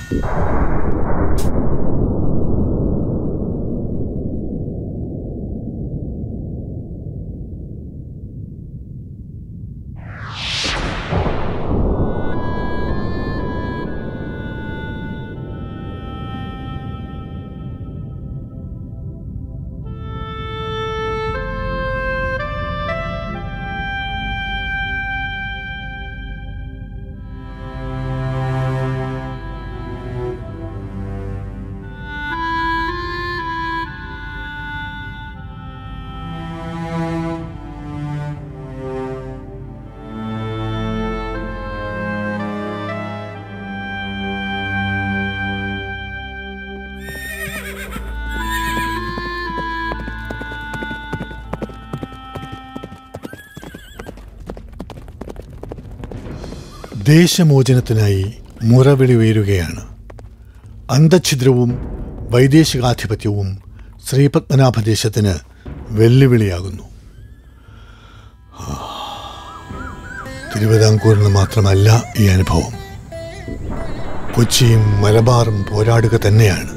ദേശമോചനത്തിനായി മുറവിളി ഉയരുകയാണ് അന്തഛിദ്രവും വൈദേശികാധിപത്യവും ശ്രീപത്മനാഭദേശത്തിന് വെല്ലുവിളിയാകുന്നു ആ, തിരുവിതാംകൂറിന് മാത്രമല്ല ഈ അനുഭവം കൊച്ചിയും മലബാറും പോരാടുക തന്നെയാണ്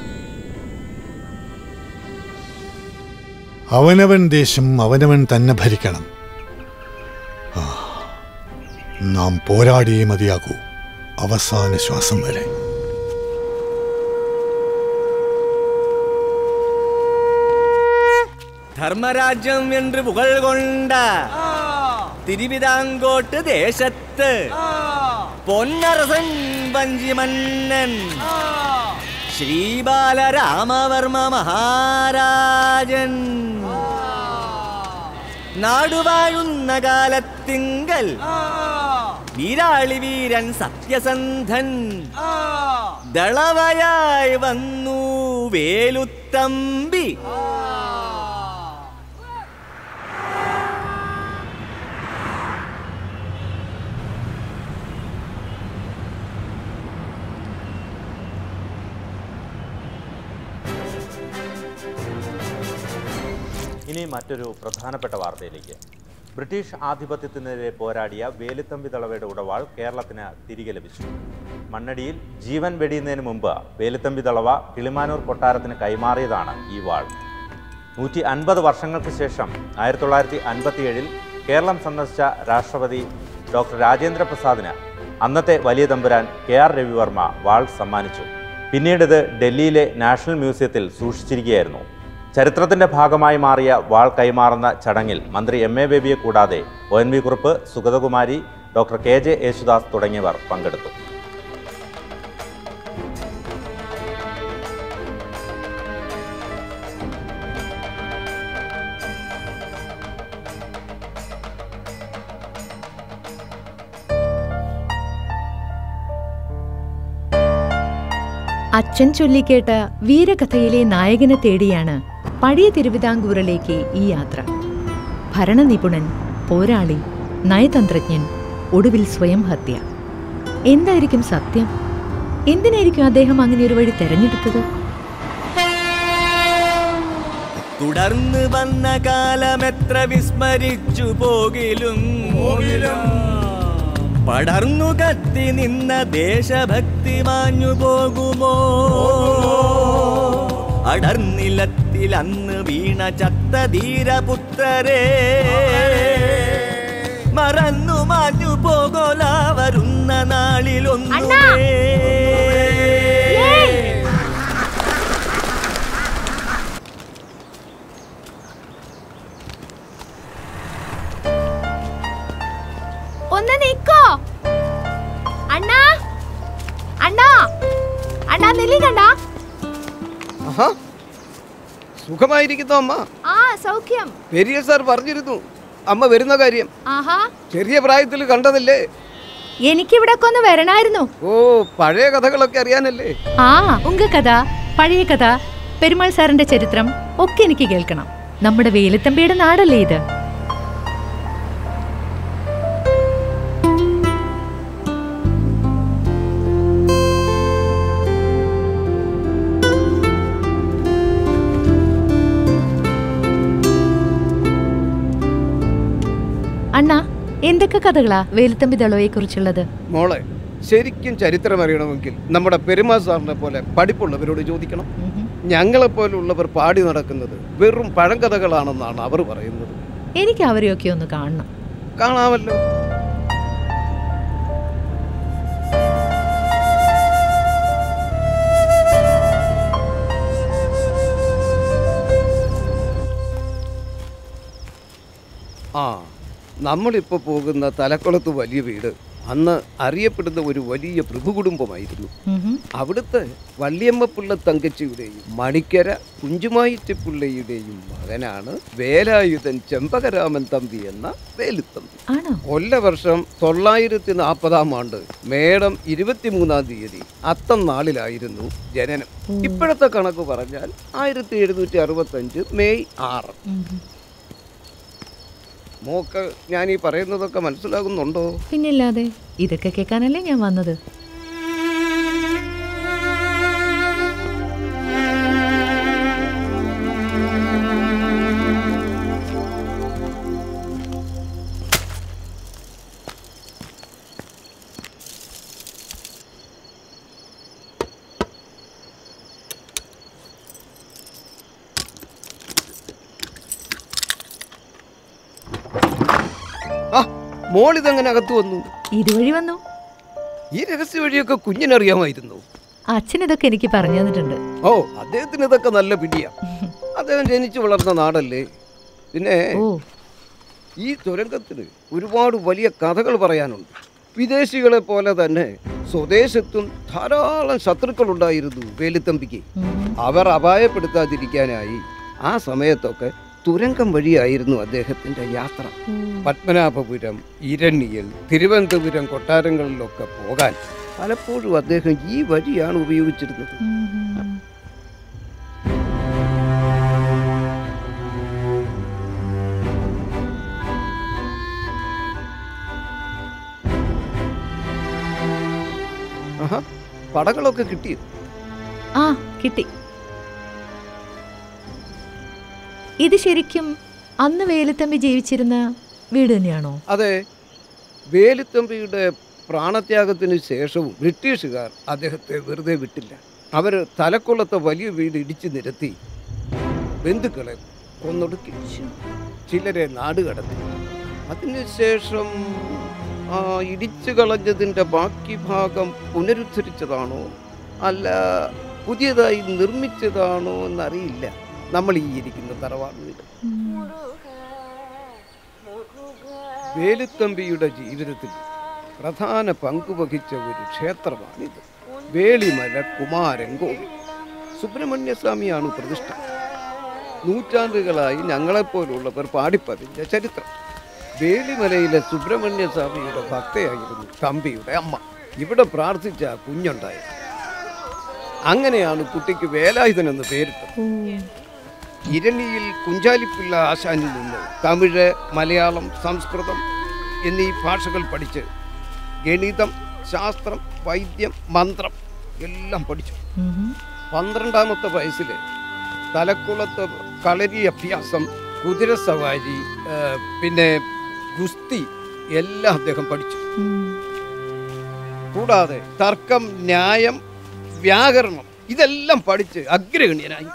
അവനവൻ ദേശം അവനവൻ തന്നെ ഭരിക്കണം ആ, നാം പോരാടിയേ മതിയാകൂ അവസാന ശ്വാസം വരെ ധർമ്മരാജ്യം എന്ന് പുകഴ് കൊണ്ട തിരുവിതാംകോട്ട് ദേശത്ത് പൊന്നരസൻ വഞ്ചിമന്നൻ ശ്രീബാലരാമവർമ്മ മഹാരാജൻ നാടുവാഴുന്ന കാലത്തിങ്കൽ വീരാളി വീരൻ സത്യസന്ധൻ ദളവയായി വന്നു വേലുത്തമ്പി ഇനി മറ്റൊരു പ്രധാനപ്പെട്ട വാർത്തയിലേക്ക് ബ്രിട്ടീഷ് ആധിപത്യത്തിനെതിരെ പോരാടിയ വേലുത്തമ്പി തളവയുടെ ഉടവാൾ കേരളത്തിന് തിരികെ ലഭിച്ചു മണ്ണടിയിൽ ജീവൻ വെടിയുന്നതിന് മുമ്പ് വേലുത്തമ്പി തളവ കിളിമാനൂർ കൊട്ടാരത്തിന് കൈമാറിയതാണ് ഈ വാൾ നൂറ്റി അൻപത് വർഷങ്ങൾക്ക് ശേഷം ആയിരത്തി തൊള്ളായിരത്തി അൻപത്തിയേഴിൽ കേരളം സന്ദർശിച്ച രാഷ്ട്രപതി ഡോക്ടർ രാജേന്ദ്ര പ്രസാദിന് അന്നത്തെ വലിയ തമ്പുരാൻ കെ ആർ രവിവർമ്മ വാൾ സമ്മാനിച്ചു പിന്നീട് ഇത് ഡൽഹിയിലെ നാഷണൽ മ്യൂസിയത്തിൽ സൂക്ഷിച്ചിരിക്കുകയായിരുന്നു ചരിത്രത്തിന്റെ ഭാഗമായി മാറിയ വാൾ കൈമാറുന്ന ചടങ്ങിൽ മന്ത്രി എം എ ബേബിയെ കൂടാതെ O N V Kurup Sugathakumari doctor K J Yesudas തുടങ്ങിയവർ പങ്കെടുത്തു അച്ഛൻ ചൊല്ലിക്കേട്ട വീരകഥയിലെ നായകനെ തേടിയാണ് പഴയ തിരുവിതാംകൂറിലേക്ക് ഈ യാത്ര ഭരണനിപുണൻ പോരാളി നയതന്ത്രജ്ഞൻ ഒടുവിൽ സ്വയം ഹത്യ എന്തായിരിക്കും സത്യം എന്തിനായിരിക്കും അദ്ദേഹം അങ്ങനെ ഒരു വഴി തെരഞ്ഞെടുത്തത് തുടർന്ന് വന്ന കാലം എത്ര വിസ്മരിച്ചു പോകിലും പടർന്നു കത്തി നിന്ന ദേശഭക്തി മാഞ്ഞു പോകുമോ അടർനിലത്തിൽ അന്ന് വീണ ചത്ത ധീരപുത്രരെ മറന്നു മാഞ്ഞു പോകോല വരുന്ന നാളിലൊന്നുമേ ഒന്ന് നിക്കോ അണ്ണാ അണ്ണാ അണ്ണാ നെല്ലി കണ്ടാ ആഹാ സുഖമായിരിക്കുന്നു അമ്മ ആ സൗഖ്യം പെരിയ സാർ പറഞ്ഞിരുന്നു അമ്മ വരുന്ന കാര്യം ആഹാ ചെറിയ പ്രായത്തിൽ കണ്ടതല്ലേ എനിക്കിവിടെ ഒന്ന് വരണായിരുന്നു ഓ പഴയ കഥകളൊക്കെ അറിയാനല്ലേ ആ ഉങ്ക കഥ പഴയ കഥ പെരുമാൾ സാറിന്റെ ചരിത്രം ഒക്കെ എനിക്ക് കേൾക്കണം നമ്മുടെ വേലുത്തമ്പിയുടെ നാടല്ലേ ഇത് അണ്ണാ എന്തൊക്കെ കഥകളാ വേലുത്തമ്പി ദളവയെ കുറിച്ചുള്ളത് മോളെ ശരിക്കും ചരിത്രം അറിയണമെങ്കിൽ നമ്മുടെ പെരുമാ സാറിനെ പോലെ പഠിപ്പുള്ളവരോട് ചോദിക്കണം ഉം. ഞങ്ങളെപ്പോലുള്ളവർ പാടി നടക്കുന്നത് വെറും പഴങ്കഥകളാണെന്നാണ് അവർ പറയുന്നത് എനിക്ക് അവരെയൊക്കെ ഒന്ന് കാണണം കാണാമല്ലോ ആ നമ്മളിപ്പോൾ പോകുന്ന തലക്കുളത്ത് വലിയ വീട് അന്ന് അറിയപ്പെടുന്ന ഒരു വലിയ പ്രഭുകുടുംബമായിരുന്നു ഉം. അവിടുത്തെ വള്ളിയമ്മപ്പിള്ള തങ്കച്ചിയുടെയും മണിക്കര കുഞ്ചുമായിറ്റിപ്പിള്ളയുടെയും മകനാണ് വേലായുധൻ ചെമ്പകരാമൻ തമ്പി എന്ന വേലുത്തമ്പി ആണോ കൊല്ലവർഷം തൊള്ളായിരത്തി നാൽപ്പതാം ആണ്ട് മേടം ഇരുപത്തിമൂന്നാം തീയതി അത്തം നാളിലായിരുന്നു ജനനം ഇപ്പോഴത്തെ കണക്ക് പറഞ്ഞാൽ ആയിരത്തി എഴുന്നൂറ്റി അറുപത്തഞ്ച് മെയ് ആറ് ഉം. മോക്ക് ഞാൻ ഈ പറയുന്നതൊക്കെ മനസ്സിലാകുന്നുണ്ടോ പിന്നില്ലാതെ ഇതൊക്കെ കേൾക്കാനല്ലേ ഞാൻ വന്നത് ആ മോളിതെങ്ങനെ അകത്ത് വന്നു ഇതുവഴി വന്നു ഈ രഹസ്യ വഴിയൊക്കെ കുഞ്ഞിനറിയാമായിരുന്നു അച്ഛൻ ഇതൊക്കെ എനിക്ക് പറഞ്ഞു തന്നിട്ടുണ്ട് ഓ അദ്ദേഹത്തിന് ഇതൊക്കെ നല്ല പിടിയാ അദ്ദേഹം ജനിച്ചു വളർന്ന നാടല്ലേ പിന്നെ ഓ ഈ തുരങ്കത്തിന് ഒരുപാട് വലിയ കഥകൾ പറയാനുണ്ട് വിദേശികളെ പോലെ തന്നെ സ്വദേശത്തും ധാരാളം ശത്രുക്കളുണ്ടായിരുന്നു വേലുത്തമ്പിക്ക് ഉം. അവർ അപായപ്പെടുത്താതിരിക്കാനായി ആ സമയത്തൊക്കെ തുരങ്കം വഴിയായിരുന്നു അദ്ദേഹത്തിന്റെ യാത്ര പത്മനാഭപുരം ഇരണ്യൽ തിരുവനന്തപുരം കൊട്ടാരങ്ങളിലൊക്കെ പോകാൻ പലപ്പോഴും അദ്ദേഹം ഈ വഴിയാണ് ഉപയോഗിച്ചിരുന്നത് ഉം. ആഹാ പടകളൊക്കെ കിട്ടി ആ കിട്ടി ഇത് ശരിക്കും അന്ന് വേലുത്തമ്പി ജീവിച്ചിരുന്ന വീട് തന്നെയാണോ അതെ വേലുത്തമ്പിയുടെ പ്രാണത്യാഗത്തിന് ശേഷവും ബ്രിട്ടീഷുകാർ അദ്ദേഹത്തെ വെറുതെ വിട്ടില്ല അവർ തലക്കൊള്ളത്തെ വലിയ വീട് ഇടിച്ചു നിരത്തി ബന്ധുക്കളെ കൊന്നൊടുക്കി ചിലരെ നാടുകടത്തി അതിനുശേഷം ആ ഇടിച്ചു കളഞ്ഞതിൻ്റെ ബാക്കി ഭാഗം പുനരുദ്ധരിച്ചതാണോ അല്ല പുതിയതായി നിർമ്മിച്ചതാണോ എന്നറിയില്ല നമ്മൾ ഈ ഇരിക്കുന്ന തറവാട് വീട് വേലുത്തമ്പിയുടെ ജീവിതത്തിൽ പ്രധാന പങ്ക് വഹിച്ച ഒരു ക്ഷേത്രമാണിത് വേളിമല കുമാരൻ കോവിൽ സുബ്രഹ്മണ്യസ്വാമിയാണ് പ്രതിഷ്ഠ നൂറ്റാണ്ടുകളായി ഞങ്ങളെപ്പോലുള്ളവർ പാടിപ്പതിഞ്ഞ ചരിത്രം വേളിമലയിലെ സുബ്രഹ്മണ്യസ്വാമിയുടെ ഭക്തയായിരുന്നു തമ്പിയുടെ അമ്മ ഇവിടെ പ്രാർത്ഥിച്ച കുഞ്ഞുണ്ടായത് അങ്ങനെയാണ് കുട്ടിക്ക് വേലായുധൻ എന്ന് പേരിട്ടത് ഇരണിയിൽ കുഞ്ചാലിപ്പിള്ള ആശാനിൽ നിന്ന് തമിഴ് മലയാളം സംസ്കൃതം എന്നീ ഭാഷകൾ പഠിച്ച് ഗണിതം ശാസ്ത്രം വൈദ്യം മന്ത്രം എല്ലാം പഠിച്ചു ഉം. പന്ത്രണ്ടാമത്തെ വയസ്സിൽ തലക്കുളത്ത് കളരി അഭ്യാസം കുതിരസവാരി ആ, പിന്നെ ഗുസ്തി എല്ലാം അദ്ദേഹം പഠിച്ചു ഉം. കൂടാതെ തർക്കം ന്യായം വ്യാകരണം ഇതെല്ലാം പഠിച്ച് അഗ്രഗണ്യനായി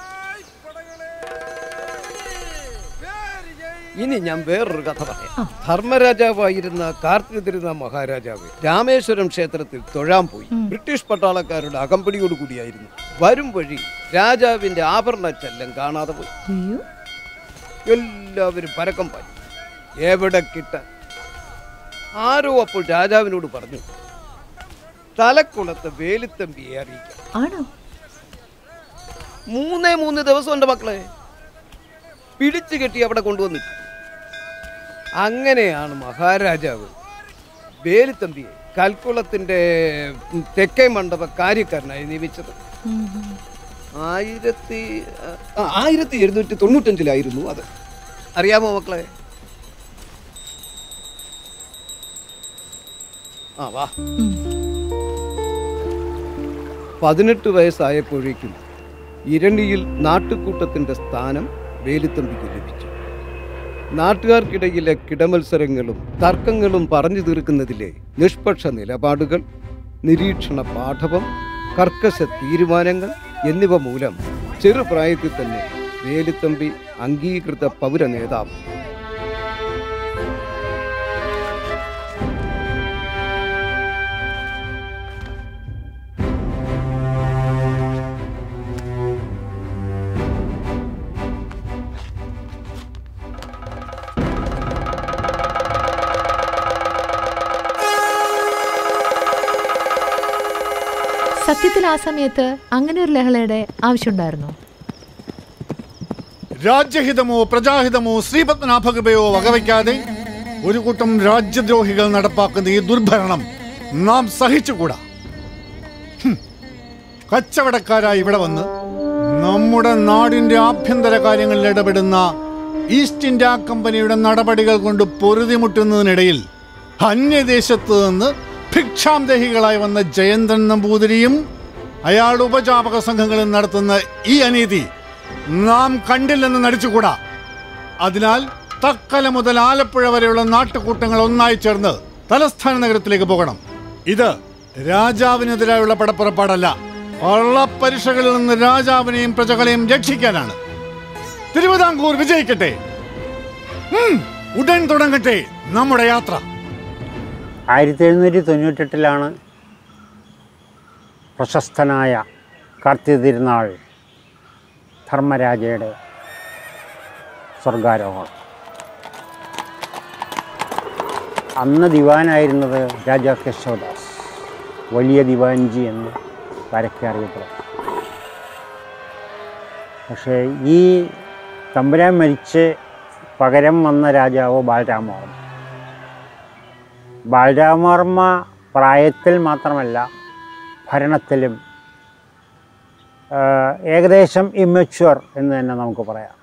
ഇനി ഞാൻ വേറൊരു കഥ പറയാം ധർമ്മരാജാവായിരുന്ന കാർത്തിക തിരുനാൾ മഹാരാജാവ് രാമേശ്വരം ക്ഷേത്രത്തിൽ തൊഴാൻ പോയി ബ്രിട്ടീഷ് പട്ടാളക്കാരുടെ അകമ്പടിയോട് കൂടിയായിരുന്നു വരും വഴി രാജാവിന്റെ ആഭരണ ചെല്ലം കാണാതെ പോയി അയ്യോ എല്ലാവരും പരക്കം പാഞ്ഞു എവിടെ കിട്ടാൻ ആരോ അപ്പോൾ രാജാവിനോട് പറഞ്ഞു തലക്കുളത്ത് വേലുത്തമ്പിയെ അറിയിക്കാം ആണോ മൂന്നേ മൂന്ന് ദിവസം ഉണ്ട് മക്കളെ പിടിച്ചു കെട്ടി അവിടെ കൊണ്ടുവന്നു അങ്ങനെയാണ് മഹാരാജാവ് വേലുത്തമ്പിയെ കൽക്കുളത്തിന്റെ തെക്കേ മണ്ഡപ കാര്യക്കാരനായി നിയമിച്ചത് ഉം. ആയിരത്തി ആ, ആയിരത്തി എഴുന്നൂറ്റി തൊണ്ണൂറ്റഞ്ചിലായിരുന്നു അത് അറിയാമോ മക്കളെ ആ വാ ഉം. പതിനെട്ട് വയസ്സായപ്പോഴേക്കും ഇരണിയിൽ നാട്ടുകൂട്ടത്തിന്റെ സ്ഥാനം വേലുത്തമ്പിക്ക് ലഭിച്ചു നാട്ടുകാർക്കിടയിലെ കിടമത്സരങ്ങളും തർക്കങ്ങളും പറഞ്ഞു തീർക്കുന്നതിലെ നിഷ്പക്ഷ നിലപാടുകൾ നിരീക്ഷണ പാഠവം കർക്കശ തീരുമാനങ്ങൾ എന്നിവ മൂലം ചെറുപ്രായത്തിൽ തന്നെ വേലുത്തമ്പി അംഗീകൃത പൗര നേതാവ് സത്യത്തിൽ ആ സമയത്ത് അങ്ങനെ ഒരു ലഹളയുടെ ആവശ്യമുണ്ടായിരുന്നോ രാജ്യഹിതമോ പ്രജാഹിതമോ ശ്രീപത്മനാഭകൃപയോ വകവയ്ക്കാതെ ഒരു കൂട്ടം രാജ്യദ്രോഹികൾ നടപ്പാക്കുന്ന ഈ ദുർഭരണം നാം സഹിച്ചുകൂടാ ഹും. കച്ചവടക്കാരായി ഇവിടെ വന്ന് നമ്മുടെ നാടിന്റെ ആഭ്യന്തര കാര്യങ്ങളിൽ ഇടപെടുന്ന ഈസ്റ്റ് ഇന്ത്യ കമ്പനിയുടെ നടപടികൾ കൊണ്ട് പൊറുതിമുട്ടുന്നതിനിടയിൽ അന്യദേശത്ത് നിന്ന് ഭിക്ഷാന്തഹികളായി വന്ന ജയന്തൻ നമ്പൂതിരിയും അയാളുടെ ഉപജാപക സംഘങ്ങളും നടത്തുന്ന ഈ അനീതി നാം കണ്ടില്ലെന്ന് നടിച്ചുകൂടാ അതിനാൽ തക്കല മുതൽ ആലപ്പുഴ വരെയുള്ള നാട്ടുകൂട്ടങ്ങൾ ഒന്നായി ചേർന്ന് തലസ്ഥാന നഗരത്തിലേക്ക് പോകണം ഇത് രാജാവിനെതിരായുള്ള പടപ്പുറപ്പാടല്ല കള്ളപ്പരിഷകളിൽ നിന്ന് രാജാവിനെയും പ്രജകളെയും രക്ഷിക്കാനാണ് തിരുവിതാംകൂർ വിജയിക്കട്ടെ ഉം, ഉടൻ തുടങ്ങട്ടെ നമ്മുടെ യാത്ര ആയിരത്തി എഴുന്നൂറ്റി തൊണ്ണൂറ്റെട്ടിലാണ് പ്രശസ്തനായ കാർത്തിക തിരുനാൾ ധർമ്മരാജയുടെ സ്വർഗാരോഹണം അന്ന് ദിവാനായിരുന്നത് രാജാ കേശവദാസ് വലിയ ദിവാൻജി എന്ന് പരക്കെ അറിയപ്പെടും പക്ഷേ ഈ തമ്പുരാൻ മരിച്ച് പകരം വന്ന രാജാവ് ബാലരാമവർമ്മ ബാലരാമവർമ്മ പ്രായത്തിൽ മാത്രമല്ല ഭരണത്തിലും ആ, ഏകദേശം ഇമ്മച്വർ എന്ന് തന്നെ നമുക്ക് പറയാം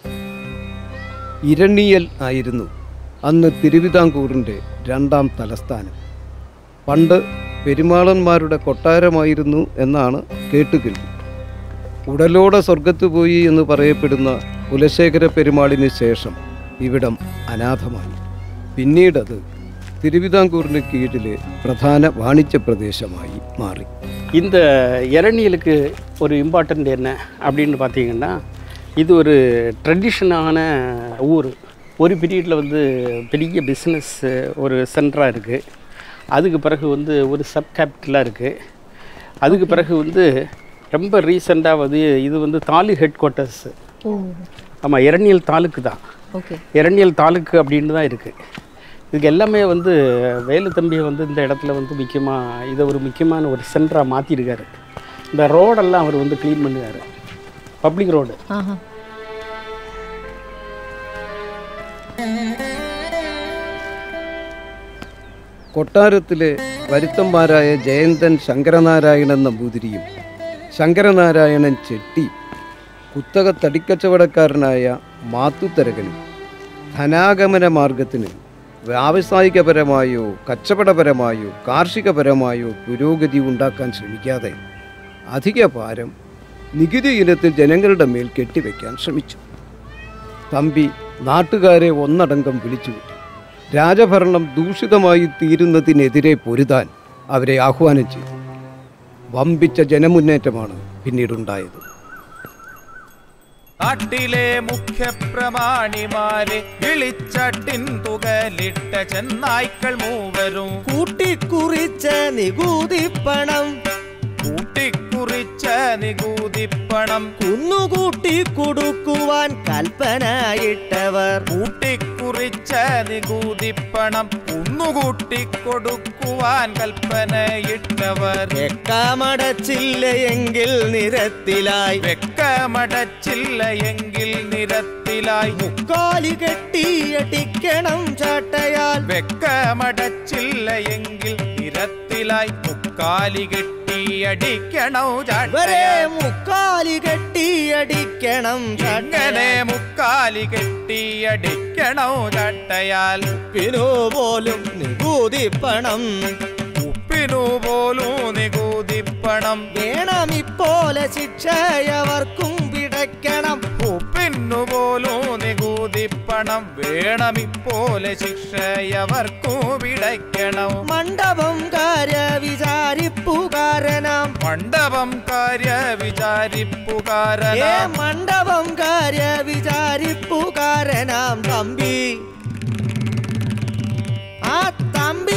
ഇരണിയൽ ആയിരുന്നു അന്ന് തിരുവിതാംകൂറിൻ്റെ രണ്ടാം തലസ്ഥാനം പണ്ട് പെരുമാളന്മാരുടെ കൊട്ടാരമായിരുന്നു എന്നാണ് കേട്ടുകേൾവി ഉടലോടെ സ്വർഗത്ത് പോയി എന്ന് പറയപ്പെടുന്ന കുലശേഖര പെരുമാളിന് ശേഷം ഇവിടം അനാഥമായി പിന്നീടത് തിരുവിതാംകൂറിന് കീഴിലെ പ്രധാന വാണിജ്യ പ്രദേശമായി മാറി இந்த இரணியலுக்கு ஒரு இம்பார்ட்டண்ட் என்ன அப்படின்னு பார்த்தீங்கன்னா இது ஒரு ட்ரெடிஷனான ஊர் ஒரு பீரியடில் வந்து பெரிய பிஸ்னஸ் ஒரு சென்டராக இருக்குது அதுக்கு பிறகு வந்து ஒரு சப் கேபிட்டலாக இருக்குது அதுக்கு பிறகு வந்து ரொம்ப ரீசெண்டாக வந்து இது வந்து தாலு ஹெட் குவார்ட்டர்ஸ் ஓ ஆமாம் இரணியல் தாலுக்கு தான் ஓகே இரணியல் தாலுக்கு அப்படின்னு தான் இருக்குது இதுக்கு எல்லாமே வந்து வேலு தம்பியை வந்து இந்த இடத்துல வந்து முக்கியமாக இதை ஒரு முக்கியமான ஒரு சென்டராக மாற்றிருக்காரு இந்த ரோடெல்லாம் அவர் வந்து க்ளீன் பண்ணுவார் பப்ளிக் ரோடு ആഹാ കൊട്ടാരത്തിലെ വരുത്തന്മാരായ ജയന്തൻ ശങ്കരനാരായണൻ നമ്പൂതിരിയും ശങ്കരനാരായണൻ ചെട്ടി കുത്തക തടിക്കച്ചവടക്കാരനായ മാത്തുത്തരകനും ധനാഗമന മാർഗത്തിന് വ്യാവസായികപരമായോ കച്ചവടപരമായോ കാർഷികപരമായോ പുരോഗതി ഉണ്ടാക്കാൻ ശ്രമിക്കാതെ അധിക ഭാരം നികുതി ഇനത്തിൽ ജനങ്ങളുടെ മേൽ കെട്ടിവെക്കാൻ ശ്രമിച്ചു തമ്പി നാട്ടുകാരെ ഒന്നടങ്കം വിളിച്ചുകൂട്ടി രാജഭരണം ദൂഷിതമായി തീരുന്നതിനെതിരെ പൊരുതാൻ അവരെ ആഹ്വാനം ചെയ്തു വമ്പിച്ച ജനമുന്നേറ്റമാണ് പിന്നീടുണ്ടായത് നാട്ടിലെ മുഖ്യപ്രമാണിമാരെ വിളിച്ചട്ടിൻ തുകലിട്ട ചെന്നായ്ക്കൾ മൂവരും കൂട്ടിക്കുറിച്ച നികുതിപ്പണം കൂട്ടിക്കുറിച്ച നികുതിപ്പണം കുന്നുകൂട്ടി കൊടുക്കുവാൻ കൽപ്പനയിട്ടവർ കൂട്ടിക്കുറിച്ച നികുതിപ്പണം കുന്നുകൂട്ടി കൊടുക്കുവാൻ കൽപ്പനയിട്ടവർ വെക്കമടച്ചില്ല എങ്കിൽ നിരത്തിലായി വെക്കമടച്ചില്ല എങ്കിൽ നിരത്തിലായി മുക്കാലി കെട്ടിയടിക്കണം ചാട്ടയാൽ വെക്കമടച്ചില്ല എങ്കിൽ നിരത്തിലായി മുക്കാലി കെട്ടിയടിക്കണം ചാട്ടയാൽ മുക്കാലി കെട്ടിയടിക്കണം അങ്ങനെ മുക്കാലി കെട്ടിയടിക്കണം ചാട്ടയാൽ ഉപ്പിനു പോലും നികുതിപ്പണം ഉപ്പിനു പോലും നികുതിപ്പണം വേണം ഇപ്പോലെ ശിക്ഷയവർക്കും പിടയ്ക്കണം ഉപ്പിനു പോലും നികുതിപ്പണം വേണം ഇപ്പോലെ ശിക്ഷയവർക്കും പിടയ്ക്കണം മണ്ഡപം കാര്യ വിചാരിപ്പ മണ്ഡപം കാര്യ വിചാരിപ്പുകാരന ഏ മണ്ഡപം കാര്യ വിചാരിപ്പുകാരനാം തമ്പി ആ തമ്പി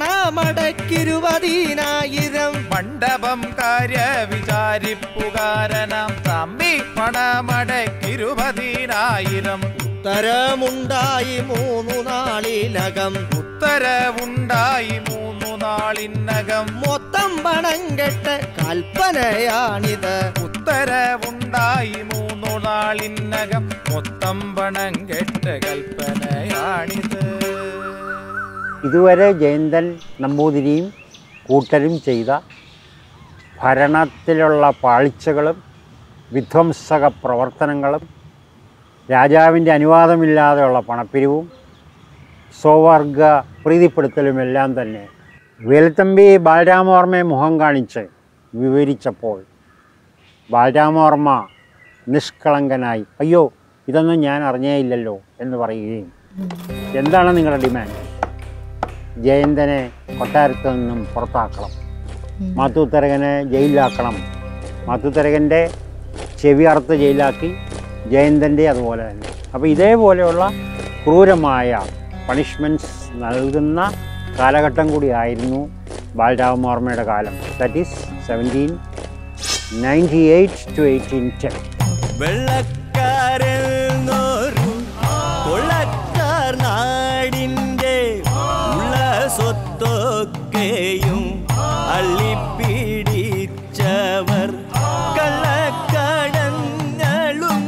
പണമടക്കിരുപതിനായിരം മണ്ഡപം കാര്യ വിചാരിപ്പുകാരനാം തമ്പി പണമടക്കിരുപതിനായിരം ഉത്തരമുണ്ടായി മൂന്നു നാളിനകം ഉത്തരവുണ്ടായി മൂന്നു നാളിനകം മൊത്തം പണം കെട്ട് കൽപ്പനയാണിത് ഉത്തരവുണ്ടായി മൂന്നു നാളിനകം മൊത്തം പണം കെട്ട് കൽപ്പനയാണിത് ഇതുവരെ ജയന്തൻ നമ്പൂതിരിയും കൂട്ടരും ചെയ്ത ഭരണത്തിലുള്ള പാളിച്ചകളും വിധ്വംസക പ്രവർത്തനങ്ങളും രാജാവിൻ്റെ അനുവാദമില്ലാതെയുള്ള പണപ്പിരിവും സ്വവർഗ പ്രീതിപ്പെടുത്തലുമെല്ലാം തന്നെ വേലുത്തമ്പി ബാലരാമവർമ്മയെ മുഖം കാണിച്ച് വിവരിച്ചപ്പോൾ ബാലരാമവർമ്മ നിഷ്കളങ്കനായി അയ്യോ ഇതൊന്നും ഞാൻ അറിഞ്ഞേ ഇല്ലല്ലോ എന്ന് പറയുകയും എന്താണ് നിങ്ങളുടെ ഡിമാൻഡ് ജയന്തനെ കൊട്ടാരത്തിൽ നിന്നും പുറത്താക്കണം മാത്തൂത്തരകനെ ജയിലിലാക്കണം മാത്തൂത്തരകൻ്റെ ചെവി അറുത്ത് ജയിലാക്കി ജയന്തൻ്റെ അതുപോലെ തന്നെ അപ്പോൾ ഇതേപോലെയുള്ള ക്രൂരമായ പണിഷ്മെൻറ്റ്സ് നൽകുന്ന കാലഘട്ടം കൂടിയായിരുന്നു ബാലരാമവർമ്മയുടെ കാലം that is seventeen ninety eight to eighteen ten വെള്ളക്കാരെന്നൊരു കൊള്ളക്കാർ നാടിൻ്റെ ഉള്ള സ്വത്തൊക്കെയും അള്ളിപ്പിടിച്ചവർ കള്ളക്കടങ്ങളും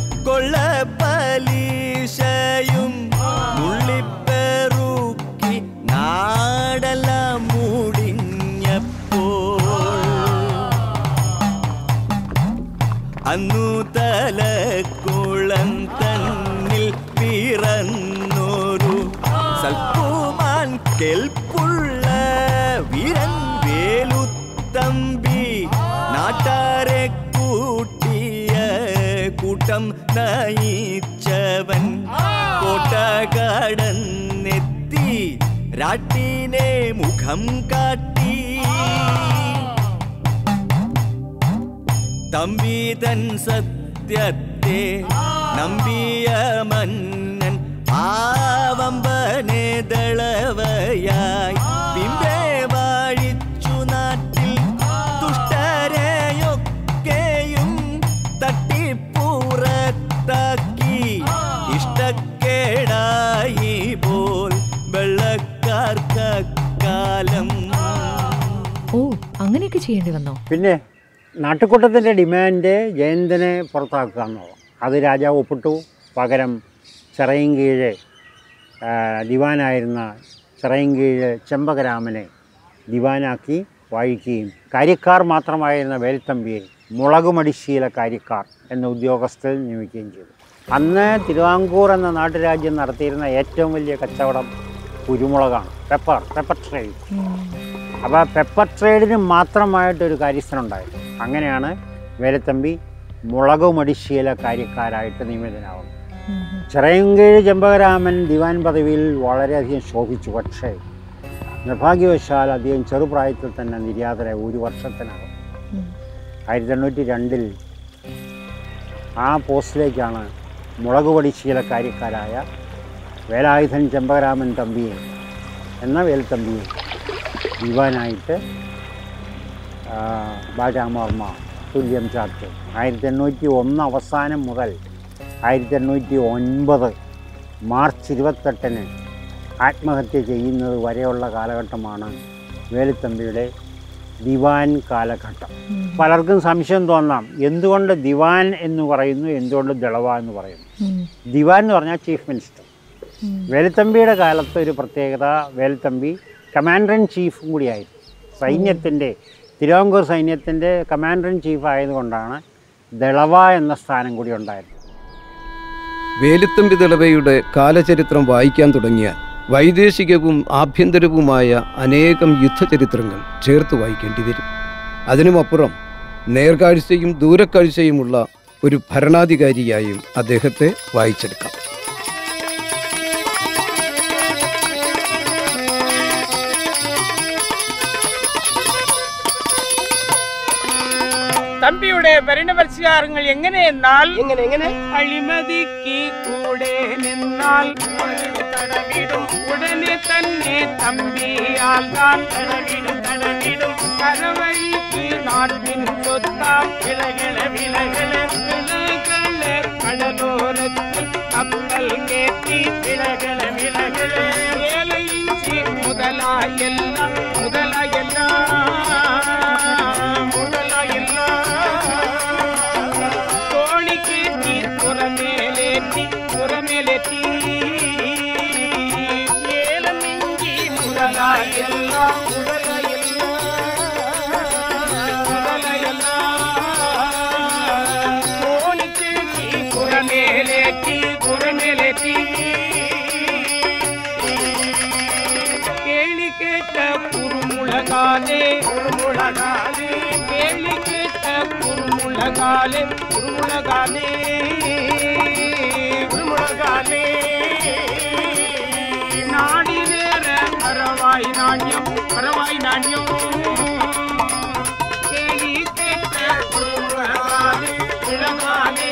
കൊള്ളപ്പലീശയും നുള്ളിപ്പെറുക്കി നാടെല്ലാം മൂടിഞ്ഞപ്പോൾ അന്നു തലക്കുളം തന്നിൽ പിറന്നൊരു സൽക്കുമാൻ കെൽപ്പുള്ള വീരൻ വേലുത്തമ്പി നാട്ടാരെ കൂട്ടിയ കൂട്ടം നയിച്ചവൻ കോട്ട കടന്നെത്തി രാട്ടിനെ മുഖം കാട്ടി തമ്പി തൻ സത്യത്തെ നമ്പിയ മന്നൻ ആവമ്പനെ ദളവയായി പിമ്പേ വാഴിച്ചു നാട്ടിൽ ദുഷ്ടരെയൊക്കെയും തട്ടിപ്പുറത്താക്കി ഇഷ്ടക്കേടായി പോൽ വെള്ളക്കാർക്കാലം ഓ അങ്ങനെയൊക്കെ ചെയ്യേണ്ടി വന്നോ പിന്നെ നാട്ടുകൂട്ടത്തിൻ്റെ ഡിമാൻഡ് ജയന്തനെ പുറത്താക്കുക എന്നുള്ളത് അത് രാജാവ് ഒപ്പിട്ടു പകരം ചിറയൻകീഴ് ആ, ദിവാനായിരുന്ന ചിറയൻകീഴ് ചെമ്പകരാമനെ ദിവാനാക്കി വാഴിക്കുകയും കാര്യക്കാർ മാത്രമായിരുന്ന വേൽത്തമ്പിയെ മുളകുമടിശീല കാര്യക്കാർ എന്ന ഉദ്യോഗസ്ഥരിൽ നിയമിക്കുകയും ചെയ്തു അന്ന് തിരുവാങ്കൂർ എന്ന നാട്ടുരാജ്യം നടത്തിയിരുന്ന ഏറ്റവും വലിയ കച്ചവടം കുരുമുളകാണ് പെപ്പർ പെപ്പർ ട്രേഡ് അപ്പോൾ പെപ്പർ ട്രേഡിന് മാത്രമായിട്ടൊരു കാര്യസ്ഥനുണ്ടായിരുന്നു അങ്ങനെയാണ് വേലത്തമ്പി മുളകുമടിശീല കാര്യക്കാരായിട്ട് നിയമിതനാവുന്നത് ചിറയൻകീഴ് ചെമ്പകരാമൻ ദിവാൻ പദവിയിൽ വളരെയധികം ശോഭിച്ചു പക്ഷേ നിർഭാഗ്യവശാൽ അദ്ദേഹം ചെറുപ്രായത്തിൽ തന്നെ നിര്യാതരായി ഒരു വർഷത്തിനകം ആയിരത്തി എണ്ണൂറ്റി രണ്ടിൽ ആ പോസ്റ്റിലേക്കാണ് മുളകുപൊടി ശീലക്കാര്യക്കാരായ വേലായുധൻ ചെമ്പകരാമൻ തമ്പിയെ എന്ന വേൽത്തമ്പിയെ ദിവാനായിട്ട് ആ, ബാലരാമവർമ്മ തുല്യം ചാർത്തി ആയിരത്തി എണ്ണൂറ്റി ഒന്ന് അവസാനം മുതൽ ആയിരത്തി എണ്ണൂറ്റി ഒൻപത് മാർച്ച് ഇരുപത്തെട്ടിന് ആത്മഹത്യ ചെയ്യുന്നത് വരെയുള്ള കാലഘട്ടമാണ് വേലുത്തമ്പിയുടെ ദിവാൻ കാലഘട്ടം പലർക്കും സംശയം തോന്നാം എന്തുകൊണ്ട് ദിവാൻ എന്ന് പറയുന്നു എന്തുകൊണ്ട് ദളവ എന്ന് പറയുന്നു ദിവാൻ എന്ന് പറഞ്ഞാൽ ചീഫ് മിനിസ്റ്റർ വേലുത്തമ്പിയുടെ കാലത്ത് ഒരു പ്രത്യേകത വേലുത്തമ്പി കമാൻഡർ ഇൻ ചീഫും കൂടിയായിരുന്നു സൈന്യത്തിൻ്റെ തിരുവാങ്കൂർ സൈന്യത്തിൻ്റെ കമാൻഡർ ഇൻ ചീഫ് ആയതുകൊണ്ടാണ് ദളവ എന്ന സ്ഥാനം കൂടി ഉണ്ടായിരുന്നത് വേലുത്തമ്പി ദളവയുടെ കാലചരിത്രം വായിക്കാൻ തുടങ്ങിയാൽ വൈദേശികവും ആഭ്യന്തരവുമായ അനേകം യുദ്ധചരിത്രങ്ങൾ ചേർത്ത് വായിക്കേണ്ടി വരും അതിനുമപ്പുറം നേർക്കാഴ്ചയും ദൂരക്കാഴ്ചയുമുള്ള ഒരു ഭരണാധികാരിയായും അദ്ദേഹത്തെ വായിച്ചെടുക്കാം തമ്പിയുടെ ഭരണപരിഷ്കാരങ്ങൾ എങ്ങനെയെന്നാൽ എങ്ങനെ എങ്ങനെ അഴിമതിക്ക് കൂടെ നിന്നാൽ തടവിടും ഉടനെ തന്നെ തമ്പിയാൽ താൻ തടവിടും തടവിടും കരവഴിക്ക് നാട്ടിൻ സ്വത്താം വിളകള വിളകള വിളകള കടലോരത്തിൽ കപ്പൽ കേറ്റി വിളകള വിളകള ഏലയിഞ്ചി മുതലായല്ല മുതലായല്ല മുതലായല്ല തോണിക്കേറ്റി പുറമേലേറ്റി പുറമേലേറ്റി ഏലമിഞ്ചി മുതലായല്ല മുതലായല്ല മുതലായല്ല തോണിക്കേറ്റി പുറമേലേറ്റി പുറമേലേറ്റി കേളിക്കേറ്റ കുറുമുളകാലേ കുറുമുളകാലേ കേളിക്കേറ്റ കുറുമുളകാലേ കുറുമുളകാലേ കുറുമുളകാലേ നാടിനേറെ മറവായി നാണ്യം മറവായി നാണ്യം കേളിക്കേറ്റ കുറുമുളകാലേ ഇളകാലേ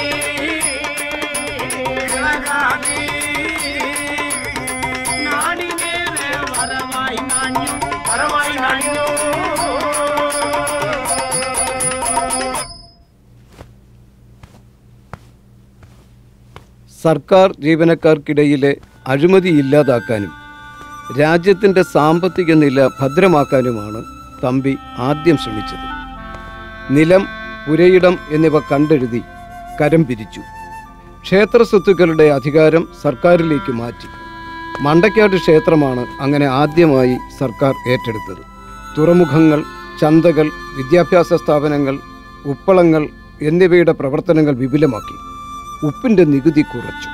ഇളകാലേ നാടിനേറെ വരവായി നാണ്യം വരവായി നാണ്യം സർക്കാർ ജീവനക്കാർക്കിടയിലെ അഴിമതി ഇല്ലാതാക്കാനും രാജ്യത്തിൻ്റെ സാമ്പത്തിക നില ഭദ്രമാക്കാനുമാണ് തമ്പി ആദ്യം ശ്രമിച്ചത് നിലം പുരയിടം എന്നിവ കണ്ടെഴുതി കരം പിരിച്ചു ക്ഷേത്ര സ്വത്തുക്കളുടെ അധികാരം സർക്കാരിലേക്ക് മാറ്റി മണ്ടക്കാട് ക്ഷേത്രമാണ് അങ്ങനെ ആദ്യമായി സർക്കാർ ഏറ്റെടുത്തത് തുറമുഖങ്ങൾ ചന്തകൾ വിദ്യാഭ്യാസ സ്ഥാപനങ്ങൾ ഉപ്പളങ്ങൾ എന്നിവയുടെ പ്രവർത്തനങ്ങൾ വിപുലമാക്കി ഉപ്പിന്റെ നികുതി കുറച്ചു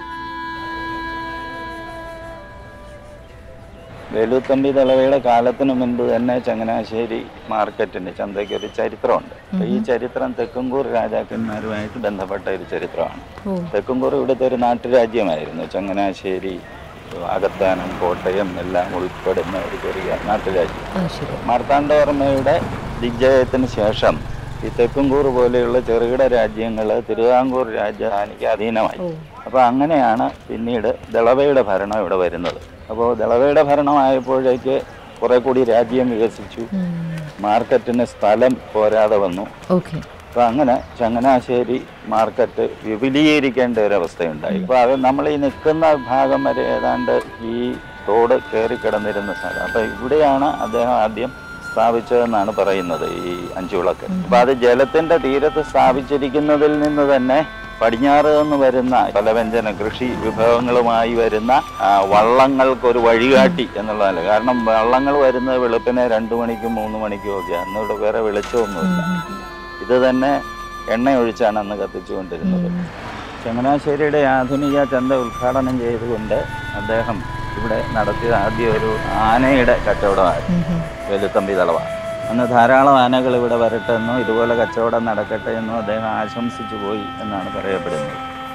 വേലുത്തമ്പി തളവയുടെ കാലത്തിനു മുൻപ് തന്നെ ചങ്ങനാശ്ശേരി മാർക്കറ്റിന് ചന്തയ്ക്ക് ഒരു ചരിത്രമുണ്ട് അപ്പൊ ഈ ചരിത്രം തെക്കുംകൂർ രാജാക്കന്മാരുമായിട്ട് ബന്ധപ്പെട്ട ഒരു ചരിത്രമാണ് ഓ തെക്കുംകൂർ ഇവിടുത്തെ ഒരു നാട്ടുരാജ്യമായിരുന്നു ചങ്ങനാശ്ശേരി അകത്താനം കോട്ടയം എല്ലാം ഉൾപ്പെടുന്ന ഒരു ചെറിയ നാട്ടുരാജ്യം ആ ശരി മാർത്താണ്ഡവർമ്മയുടെ ദിഗ്ജയത്തിന് ശേഷം ഈ തെക്കുംകൂർ പോലെയുള്ള ചെറുകിട രാജ്യങ്ങൾ തിരുവിതാംകൂർ രാജധാനിക്ക് അധീനമായി ഓ അപ്പോൾ അങ്ങനെയാണ് പിന്നീട് ദളവയുടെ ഭരണം ഇവിടെ വരുന്നത് അപ്പോൾ ദളവയുടെ ഭരണമായപ്പോഴേക്ക് കുറെ കൂടി രാജ്യം വികസിച്ചു മാർക്കറ്റിന് സ്ഥലം പോരാതെ വന്നു ഓക്കെ അപ്പോൾ അങ്ങനെ ചങ്ങനാശ്ശേരി മാർക്കറ്റ് വിപുലീകരിക്കേണ്ട ഒരു അവസ്ഥയുണ്ടായി അപ്പോൾ അത് നമ്മൾ ഈ നിൽക്കുന്ന ഭാഗം വരെ ഏതാണ്ട് ഈ തോട് കയറി കിടന്നിരുന്ന സ്ഥലം അപ്പോൾ ഇവിടെയാണ് അദ്ദേഹം ആദ്യം സ്ഥാപിച്ചതെന്നാണ് പറയുന്നത് ഈ അഞ്ചുവിളക്ക് അപ്പോൾ അത് ജലത്തിന്റെ തീരത്ത് സ്ഥാപിച്ചിരിക്കുന്നതിൽ നിന്ന് തന്നെ പടിഞ്ഞാറ് നിന്ന് വരുന്ന പലവ്യഞ്ജന കൃഷി വിഭവങ്ങളുമായി വരുന്ന ആ, വള്ളങ്ങൾക്ക് ഒരു വഴികാട്ടി എന്നുള്ളതല്ല കാരണം വള്ളങ്ങൾ വരുന്നത് വെളുപ്പിനെ രണ്ടു മണിക്കും മൂന്ന് മണിക്കും ഒക്കെ അന്നിവിടെ വേറെ വെളിച്ചമൊന്നുമില്ല ഇത് തന്നെ എണ്ണ ഒഴിച്ചാണ് അന്ന് കത്തിച്ചുകൊണ്ടിരുന്നത് ചങ്ങനാശ്ശേരിയുടെ ആധുനിക ചന്ത ഉദ്ഘാടനം ചെയ്തുകൊണ്ട് അദ്ദേഹം ഇവിടെ നടത്തിയ ആദ്യ ഒരു ആനയുടെ കച്ചവടമായിരുന്നു വെലുത്തമ്പി തളവ അന്ന് ധാരാളം ആനകൾ ഇവിടെ വരട്ടെ എന്നോ ഇതുപോലെ കച്ചവടം നടക്കട്ടെ എന്നോ അദ്ദേഹം ആശംസിച്ചു പോയി എന്നാണ് പറയപ്പെടുന്നത്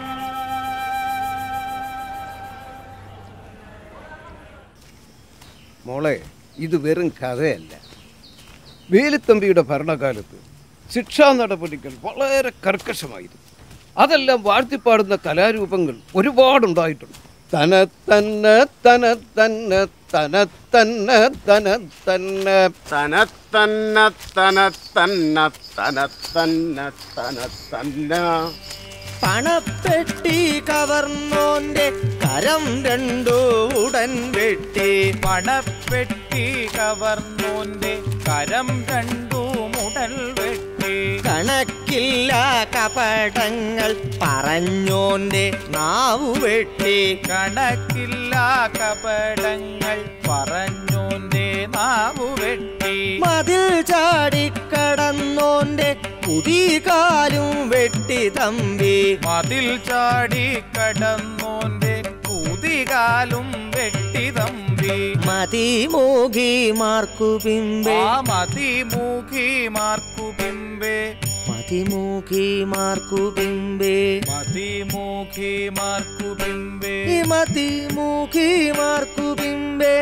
മോളെ ഇത് വെറും കഥയല്ല വേലുത്തമ്പിയുടെ ഭരണകാലത്ത് ശിക്ഷാ നടപടികൾ വളരെ കർക്കശമായിരുന്നു അതെല്ലാം വാഴ്ത്തിപ്പാടുന്ന കലാരൂപങ്ങൾ ഒരുപാടുണ്ടായിട്ടുണ്ട് തന തന്ന തന തന്ന തന തന്ന തന തന്ന തന തന്ന തന തന്ന തന തന്ന തന തന്ന പണപ്പെട്ടി കവർന്നോന്റെ കരം രണ്ടു ഉടൻ വെട്ടി പണപ്പെട്ടി കവർന്നോന്റെ കരം കണ്ടു മുടൽ വെട്ടി കണക്കില്ല കപടങ്ങൾ പറഞ്ഞോന്റെ നാവു വെട്ടി കണക്കില്ല കപടങ്ങൾ പറഞ്ഞോന്റെ നാവു വെട്ടി മതിൽ ചാടിക്കടന്നോന്റെ കുതികാലും വെട്ടി തമ്പി മതിൽ ചാടി കടന്നോന്റെ കുതികാലും വെട്ടി തമ്പി മതിമോഘി മാർക്കു പിമ്പേ ആ മതിമൂഖി മാർക്കു പിമ്പേ മതിമൂഖി മാർക്കു പിമ്പേ മതിമൂഖി മാർക്കു പിമ്പേ മതിമൂഖി മാർക്കു പിമ്പേ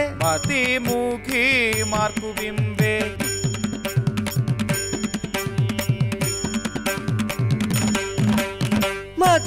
മതിമൂഖി മാർക്കു പിമ്പേ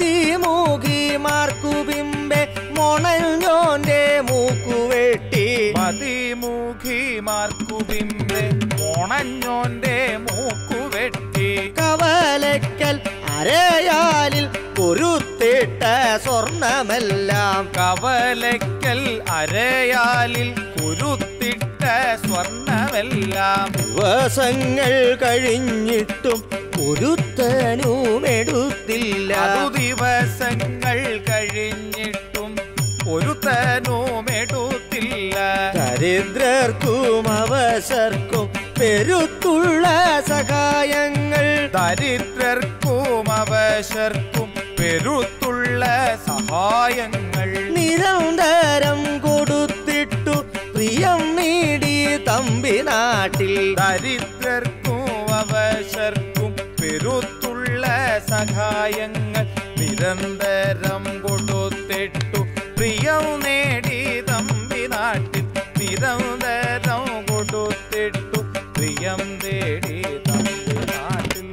മതിമൂകിമാർക്കു ബിംബെ മൊണഞ്ഞോന്റെ മൂക്കുവെട്ടി മതിമൂഖിമാർക്കു ബിംബെ മോണഞ്ഞോന്റെ മൂക്കുവെട്ടി കവലക്കൽ അരയാലിൽ കൊരുത്തിട്ട സ്വർണമെല്ലാം കവലയ്ക്കൽ അരയാലിൽ കുരുത്തിട്ട സ്വർണമെല്ലാം ദിവസങ്ങൾ കഴിഞ്ഞിട്ടും ഒരുത്തനും എടുത്തില്ല അതു ദിവസങ്ങൾ കഴിഞ്ഞിട്ടും ഒരുത്തനും എടുത്തില്ല ദരിദ്രർക്കും അവസർക്കും പെരുത്തുള്ള സഹായങ്ങൾ ദരിദ്രർക്കും അവശർക്കും പെരുത്തുള്ള സഹായങ്ങൾ നിരന്തരം കൊടുത്തിട്ടു പ്രിയം നേടി തമ്പി നാട്ടിൽ ദരിദ്രർക്കും അവശർക്കും പെരുത്തുള്ള സഹായങ്ങൾ നിരന്തരം കൊടുത്തിട്ടു പ്രിയം നേടി തമ്പി നാട്ടിൽ നിരന്തരം കൊടുത്തിട്ടു പ്രിയം തേടി തമ്പി നാട്ടിൽ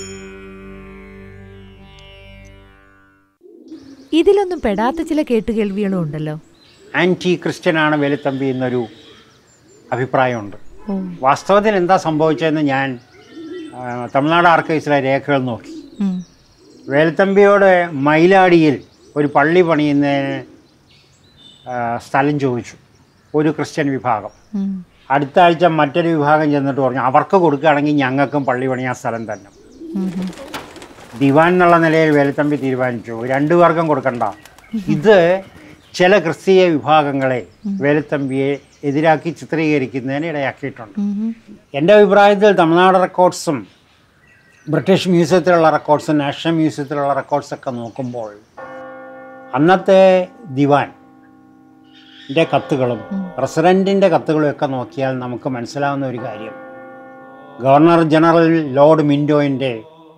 ഇതിലൊന്നും പെടാത്ത ചില കേട്ടുകേൾവികളും ഉണ്ടല്ലോ ആൻറ്റി ക്രിസ്ത്യനാണ് വേലുത്തമ്പി എന്നൊരു അഭിപ്രായമുണ്ട് വാസ്തവത്തിൽ എന്താ സംഭവിച്ചതെന്ന് ഞാൻ ആ, തമിഴ്നാട് ആർക്കൈവ്സിലെ രേഖകൾ നോക്കി ഉം. വേലുത്തമ്പിയോട് മയിലാടിയിൽ ഒരു പള്ളി പണിയുന്നതിന് ആ, സ്ഥലം ചോദിച്ചു ഒരു ക്രിസ്ത്യൻ വിഭാഗം ഉം. അടുത്ത ആഴ്ച മറ്റൊരു വിഭാഗം ചെന്നിട്ട് പറഞ്ഞു അവർക്ക് കൊടുക്കുകയാണെങ്കിൽ ഞങ്ങൾക്കും പള്ളി പണിയാൻ സ്ഥലം തന്നെ ഉം. ദിവാൻ എന്നുള്ള നിലയിൽ വേലുത്തമ്പി തീരുമാനിച്ചു രണ്ടു പേർക്കും കൊടുക്കണ്ട ഇത് ചില ക്രിസ്തീയ വിഭാഗങ്ങളെ വേലുത്തമ്പിയെ എതിരാക്കി ചിത്രീകരിക്കുന്നതിന് ഇടയാക്കിയിട്ടുണ്ട് ഉം. എൻ്റെ അഭിപ്രായത്തിൽ തമിഴ്നാട് റെക്കോർഡ്സും ബ്രിട്ടീഷ് മ്യൂസിയത്തിലുള്ള റെക്കോർഡ്സും നാഷണൽ മ്യൂസിയത്തിലുള്ള റെക്കോർഡ്സൊക്കെ നോക്കുമ്പോൾ അന്നത്തെ ദിവാൻ ൻ്റെ കത്തുകളും പ്രസിഡൻറ്റിൻ്റെ കത്തുകളും ഒക്കെ നോക്കിയാൽ നമുക്ക് മനസ്സിലാവുന്ന ഒരു കാര്യം ഗവർണർ ജനറൽ ലോർഡ് മിൻഡോയിൻ്റെ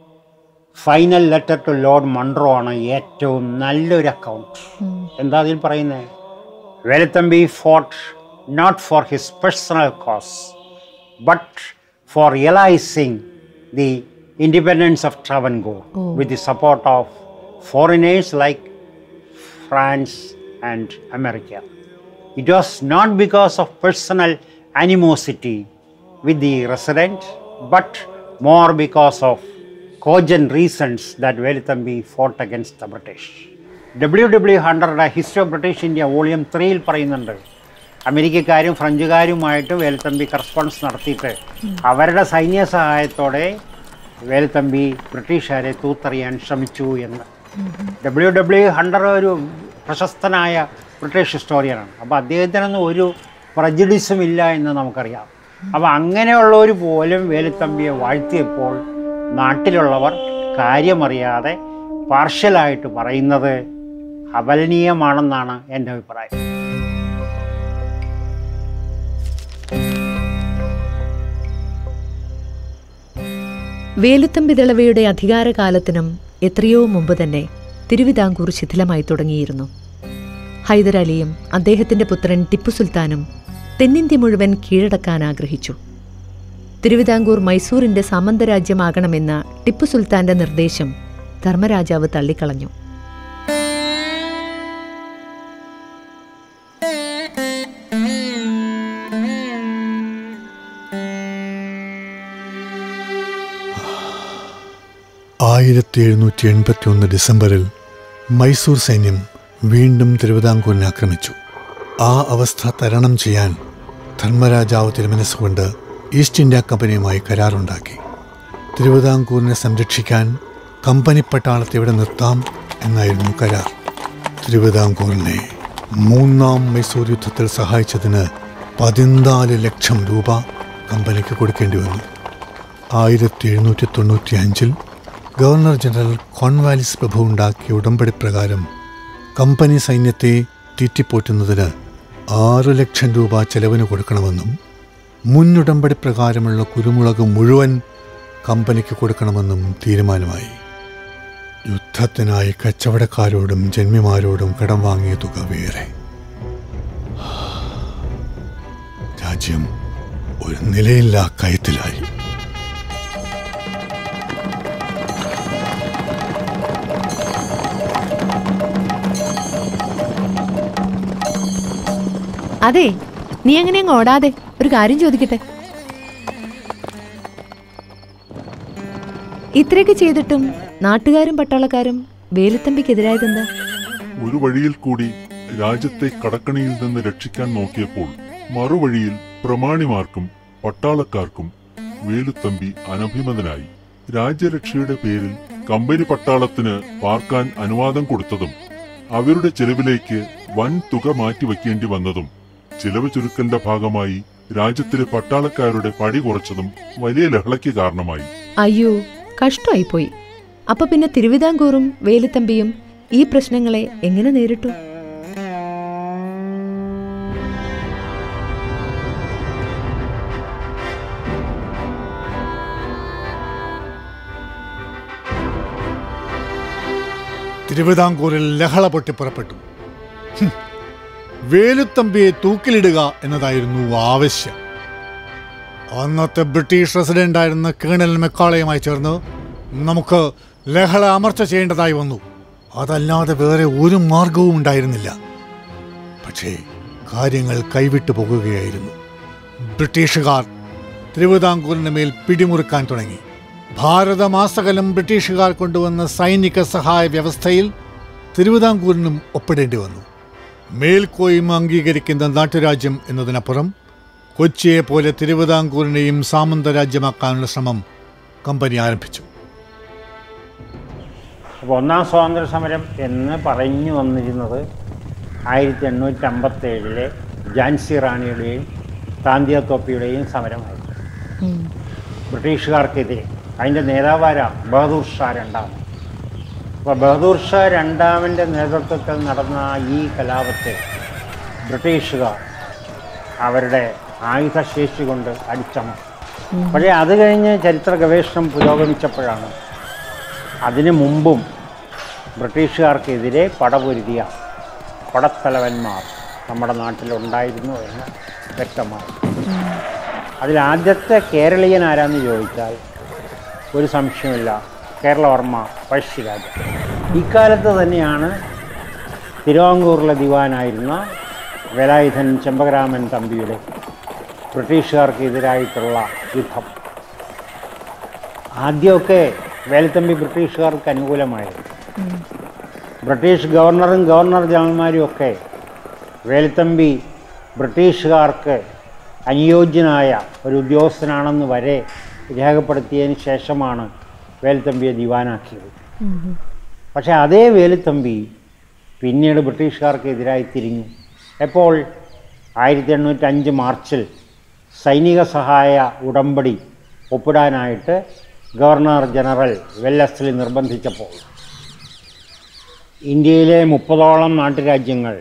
final letter to lord Munro ആണ് ഏറ്റവും നല്ലൊരു അക്കൗണ്ട് എന്താ അതിൽ പറയുന്നത് Veluthampi fought not for his personal cause but for realising the independence of Travancore with the support of foreigners like France and America. It was not because of personal animosity with the resident, but more because of cogent reasons that Veluthambi fought against the British. W W hundred history of British India volume ത്രീയിൽ പറയുന്നുണ്ട് അമേരിക്കക്കാരും ഫ്രഞ്ചുകാരുമായിട്ട് Velu Thampi correspondence നടത്തിയിട്ട് അവരുടെ സൈന്യ സഹായത്തോടെ വേലുത്തമ്പി ബ്രിട്ടീഷുകാരെ തൂത്തെറിയാൻ ശ്രമിച്ചു എന്ന് W W Hunter ഒരു പ്രശസ്തനായ ബ്രിട്ടീഷ് ഹിസ്റ്റോറിയനാണ് അപ്പോൾ അദ്ദേഹത്തിനൊന്നും ഒരു പ്രജുഡിസും ഇല്ല എന്ന് നമുക്കറിയാം അപ്പോൾ അങ്ങനെയുള്ളവർ പോലും വേലുത്തമ്പിയെ വാഴ്ത്തിയപ്പോൾ നാട്ടിലുള്ളവർ കാര്യമറിയാതെ പാർഷ്യലായിട്ട് പറയുന്നത് അപലനീയമാണെന്നാണ് എൻ്റെ അഭിപ്രായം വേലുത്തമ്പി ദളവയുടെ അധികാരകാലത്തിനും എത്രയോ മുമ്പ് തന്നെ തിരുവിതാംകൂർ ശിഥിലമായി തുടങ്ങിയിരുന്നു ഹൈദരാലിയും അദ്ദേഹത്തിന്റെ പുത്രൻ ടിപ്പു സുൽത്താനും തെന്നിന്ത്യ മുഴുവൻ കീഴടക്കാൻ ആഗ്രഹിച്ചു തിരുവിതാംകൂർ മൈസൂരിന്റെ സാമന്തരാജ്യമാകണമെന്ന ടിപ്പു സുൽത്താന്റെ നിർദ്ദേശം ധർമ്മരാജാവ് തള്ളിക്കളഞ്ഞു ആയിരത്തി എഴുന്നൂറ്റി എൺപത്തി ഒന്ന് ഡിസംബറിൽ മൈസൂർ സൈന്യം വീണ്ടും തിരുവിതാംകൂറിനെ ആക്രമിച്ചു ആ അവസ്ഥ തരണം ചെയ്യാൻ ധർമ്മരാജാവ് തിരുമനസ്സുകൊണ്ട് ഈസ്റ്റ് ഇന്ത്യ കമ്പനിയുമായി കരാറുണ്ടാക്കി തിരുവിതാംകൂറിനെ സംരക്ഷിക്കാൻ കമ്പനി പട്ടാളത്തെ ഇവിടെ നിർത്താം എന്നായിരുന്നു കരാർ തിരുവിതാംകൂറിനെ മൂന്നാം മൈസൂർ യുദ്ധത്തിൽ സഹായിച്ചതിന് പതിനാല് ലക്ഷം രൂപ കമ്പനിക്ക് കൊടുക്കേണ്ടി വന്നു ആയിരത്തി എഴുന്നൂറ്റി തൊണ്ണൂറ്റി അഞ്ചിൽ ഗവർണർ ജനറൽ കോൺവാലിസ് പ്രഭു ഉണ്ടാക്കിയ ഉടമ്പടി പ്രകാരം കമ്പനി സൈന്യത്തെ തീറ്റിപ്പോറ്റുന്നതിന് ആറ് ലക്ഷം രൂപ ചെലവിന് കൊടുക്കണമെന്നും മുൻ ഉടമ്പടി പ്രകാരമുള്ള കുരുമുളക് മുഴുവൻ കമ്പനിക്ക് കൊടുക്കണമെന്നും തീരുമാനമായി യുദ്ധത്തിനായി കച്ചവടക്കാരോടും ജന്മിമാരോടും കടം വാങ്ങിയ തുക വേറെ രാജ്യം ഒരു നിലയില്ലാ കയത്തിലായി അതെ നീ എങ്ങനെ അങ്ങ് ഓടാതെ ഒരു കാര്യം ചോദിക്കട്ടെ ഇത്രയൊക്കെ ചെയ്തിട്ടും നാട്ടുകാരും പട്ടാളക്കാരും വേലുത്തമ്പിക്കെതിരായതെന്താ ഒരു വഴിയിൽ കൂടി രാജ്യത്തെ കടക്കണിയിൽ നിന്ന് രക്ഷിക്കാൻ നോക്കിയപ്പോൾ മറുവഴിയിൽ പ്രമാണിമാർക്കും പട്ടാളക്കാർക്കും വേലുത്തമ്പി അനഭിമതനായി രാജ്യരക്ഷയുടെ പേരിൽ കമ്പനി പട്ടാളത്തിന് പാർക്കാൻ അനുവാദം കൊടുത്തതും അവരുടെ ചെലവിലേക്ക് വൻ തുക മാറ്റിവെക്കേണ്ടി വന്നതും ചിലവ് ചുരുക്കലിന്റെ ഭാഗമായി രാജ്യത്തിലെ പട്ടാളക്കാരുടെ പടി കുറച്ചതും വലിയ ലഹളയ്ക്ക് കാരണമായി അയ്യോ കഷ്ടമായി പോയി അപ്പൊ പിന്നെ തിരുവിതാംകൂറും വേലുത്തമ്പിയും ഈ പ്രശ്നങ്ങളെ എങ്ങനെ നേരിട്ടു തിരുവിതാംകൂറിൽ ലഹള പൊട്ടിപ്പുറപ്പെട്ടു ഹും. വേലുത്തമ്പിയെ തൂക്കിലിടുക എന്നതായിരുന്നു ആവശ്യം അന്നത്തെ ബ്രിട്ടീഷ് റെസിഡന്റായിരുന്ന കേണൽ മെക്കാളയുമായി ചേർന്ന് നമുക്ക് ലഹള അമർച്ച ചെയ്യേണ്ടതായി വന്നു അതല്ലാതെ വേറെ ഒരു മാർഗവും ഉണ്ടായിരുന്നില്ല പക്ഷേ കാര്യങ്ങൾ കൈവിട്ടു പോകുകയായിരുന്നു ബ്രിട്ടീഷുകാർ തിരുവിതാംകൂറിന് മേൽ പിടിമുറുക്കാൻ തുടങ്ങി ഭാരതമാസകലം ബ്രിട്ടീഷുകാർ കൊണ്ടുവന്ന സൈനിക സഹായ വ്യവസ്ഥയിൽ തിരുവിതാംകൂറിനും ഒപ്പിടേണ്ടി വന്നു മേൽക്കോയ്മ അംഗീകരിക്കുന്ന നാട്ടുരാജ്യം എന്നതിനപ്പുറം കൊച്ചിയെ പോലെ തിരുവിതാംകൂറിനെയും സാമന്തരാജ്യമാക്കാനുള്ള ശ്രമം കമ്പനി ആരംഭിച്ചു അപ്പോൾ ഒന്നാം സ്വാതന്ത്ര്യ സമരം എന്ന് പറഞ്ഞു വന്നിരുന്നത് ആയിരത്തി എണ്ണൂറ്റി അമ്പത്തേഴിലെ ജാൻസി റാണിയുടെയും താന്തിയ തോപ്പിയുടെയും സമരമായിരുന്നു ബ്രിട്ടീഷുകാർക്കെതിരെ അതിൻ്റെ നേതാവാരാണ് ബഹദൂർ ഷാ രണ്ടാമൻ അപ്പോൾ ബഹദൂർ ഷാ രണ്ടാമൻ്റെ നേതൃത്വത്തിൽ നടന്ന ഈ കലാപത്തെ ബ്രിട്ടീഷുകാർ അവരുടെ ആയുധശേഷി കൊണ്ട് അടിച്ചമർത്തി പക്ഷേ അത് കഴിഞ്ഞ് ചരിത്ര ഗവേഷണം പുരോഗമിച്ചപ്പോഴാണ് അതിനു മുമ്പും ബ്രിട്ടീഷുകാർക്കെതിരെ പടപൊരുതിയ പടത്തലവന്മാർ നമ്മുടെ നാട്ടിലുണ്ടായിരുന്നു എന്ന് വ്യക്തമായി അതിൽ ആദ്യത്തെ കേരളീയൻ ആരാന്ന് ചോദിച്ചാൽ ഒരു സംശയമില്ല കേരളവർമ്മ പഴശ്ശിരാജ ഇക്കാലത്ത് തന്നെയാണ് തിരുവാങ്കൂറിലെ ദിവാനായിരുന്ന വേലായുധൻ ചെമ്പകരാമൻ തമ്പിയുടെ ബ്രിട്ടീഷുകാർക്കെതിരായിട്ടുള്ള യുദ്ധം ആദ്യമൊക്കെ വേലത്തമ്പി ബ്രിട്ടീഷുകാർക്ക് അനുകൂലമായിരുന്നു ബ്രിട്ടീഷ് ഗവർണറും ഗവർണർ ജനറൽമാരും ഒക്കെ വേലുത്തമ്പി ബ്രിട്ടീഷുകാർക്ക് അനുയോജ്യനായ ഒരു ഉദ്യോഗസ്ഥനാണെന്ന് വരെ രേഖപ്പെടുത്തിയതിന് ശേഷമാണ് വേലുത്തമ്പിയെ ദിവാനാക്കിയത് പക്ഷേ അതേ വേലുത്തമ്പി പിന്നീട് ബ്രിട്ടീഷുകാർക്കെതിരായി തിരിഞ്ഞു എപ്പോൾ ആയിരത്തി എണ്ണൂറ്റി അഞ്ച് മാർച്ചിൽ സൈനിക സഹായ ഉടമ്പടി ഒപ്പിടാനായിട്ട് ഗവർണർ ജനറൽ വെല്ലസ്ലി നിർബന്ധിച്ചപ്പോൾ ഇന്ത്യയിലെ മുപ്പതോളം നാട്ടുരാജ്യങ്ങൾ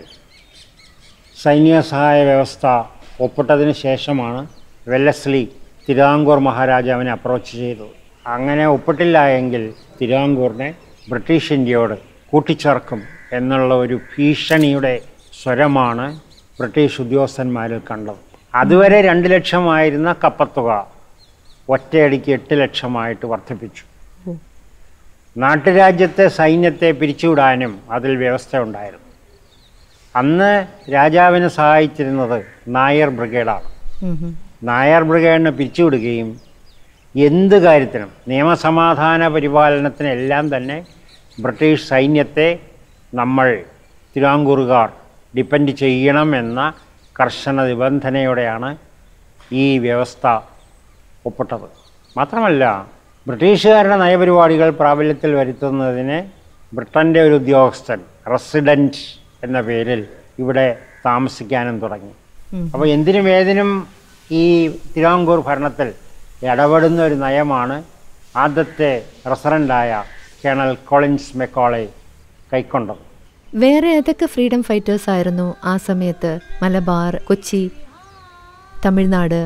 സൈനിക സഹായ വ്യവസ്ഥ ഒപ്പിട്ടതിന് ശേഷമാണ് വെല്ലസ്ലി തിരുവിതാംകൂർ മഹാരാജാവിനെ അപ്രോച്ച് ചെയ്തത് അങ്ങനെ ഒപ്പിട്ടില്ല എങ്കിൽ തിരുവിതാംകൂറിനെ ബ്രിട്ടീഷ് ഇന്ത്യയോട് കൂട്ടിച്ചേർക്കും എന്നുള്ള ഒരു ഭീഷണിയുടെ സ്വരമാണ് ബ്രിട്ടീഷ് ഉദ്യോഗസ്ഥന്മാരിൽ കണ്ടത് അതുവരെ രണ്ട് ലക്ഷമായിരുന്ന കപ്പത്തുക ഒറ്റയടിക്ക് എട്ട് ലക്ഷമായിട്ട് വർദ്ധിപ്പിച്ചു നാട്ടുരാജ്യത്തെ സൈന്യത്തെ പിരിച്ചുവിടാനും അതിൽ വ്യവസ്ഥ ഉണ്ടായിരുന്നു അന്ന് രാജാവിനെ സഹായിച്ചിരുന്നത് നായർ ബ്രിഗേഡാണ് നായർ ബ്രിഗേഡിനെ പിരിച്ചുവിടുകയും എന്ത് കാര്യത്തിനും നിയമസമാധാന പരിപാലനത്തിനെല്ലാം തന്നെ ബ്രിട്ടീഷ് സൈന്യത്തെ നമ്മൾ തിരുവാങ്കൂറുകാർ ഡിപ്പെൻഡ് ചെയ്യണം എന്ന കർശന നിബന്ധനയോടെയാണ് ഈ വ്യവസ്ഥ ഒപ്പിട്ടത് മാത്രമല്ല ബ്രിട്ടീഷുകാരുടെ നയപരിപാടികൾ പ്രാബല്യത്തിൽ വരുത്തുന്നതിന് ബ്രിട്ടൻ്റെ ഒരു ഉദ്യോഗസ്ഥൻ റെസിഡൻറ്റ് എന്ന പേരിൽ ഇവിടെ താമസിക്കാനും തുടങ്ങി അപ്പോൾ എന്തിനും ഏതിനും ഈ തിരുവാങ്കൂർ ഭരണത്തിൽ ഇടപെടുന്ന ഒരു നയമാണ് ആദ്യത്തെ റെസിഡൻ്റായ കേണൽ കോളിൻസ് മെക്കോളെ കൈക്കൊണ്ടത് വേറെ ഏതൊക്കെ ഫ്രീഡം ഫൈറ്റേഴ്സ് ആയിരുന്നു ആ സമയത്ത് മലബാർ കൊച്ചി തമിഴ്നാട്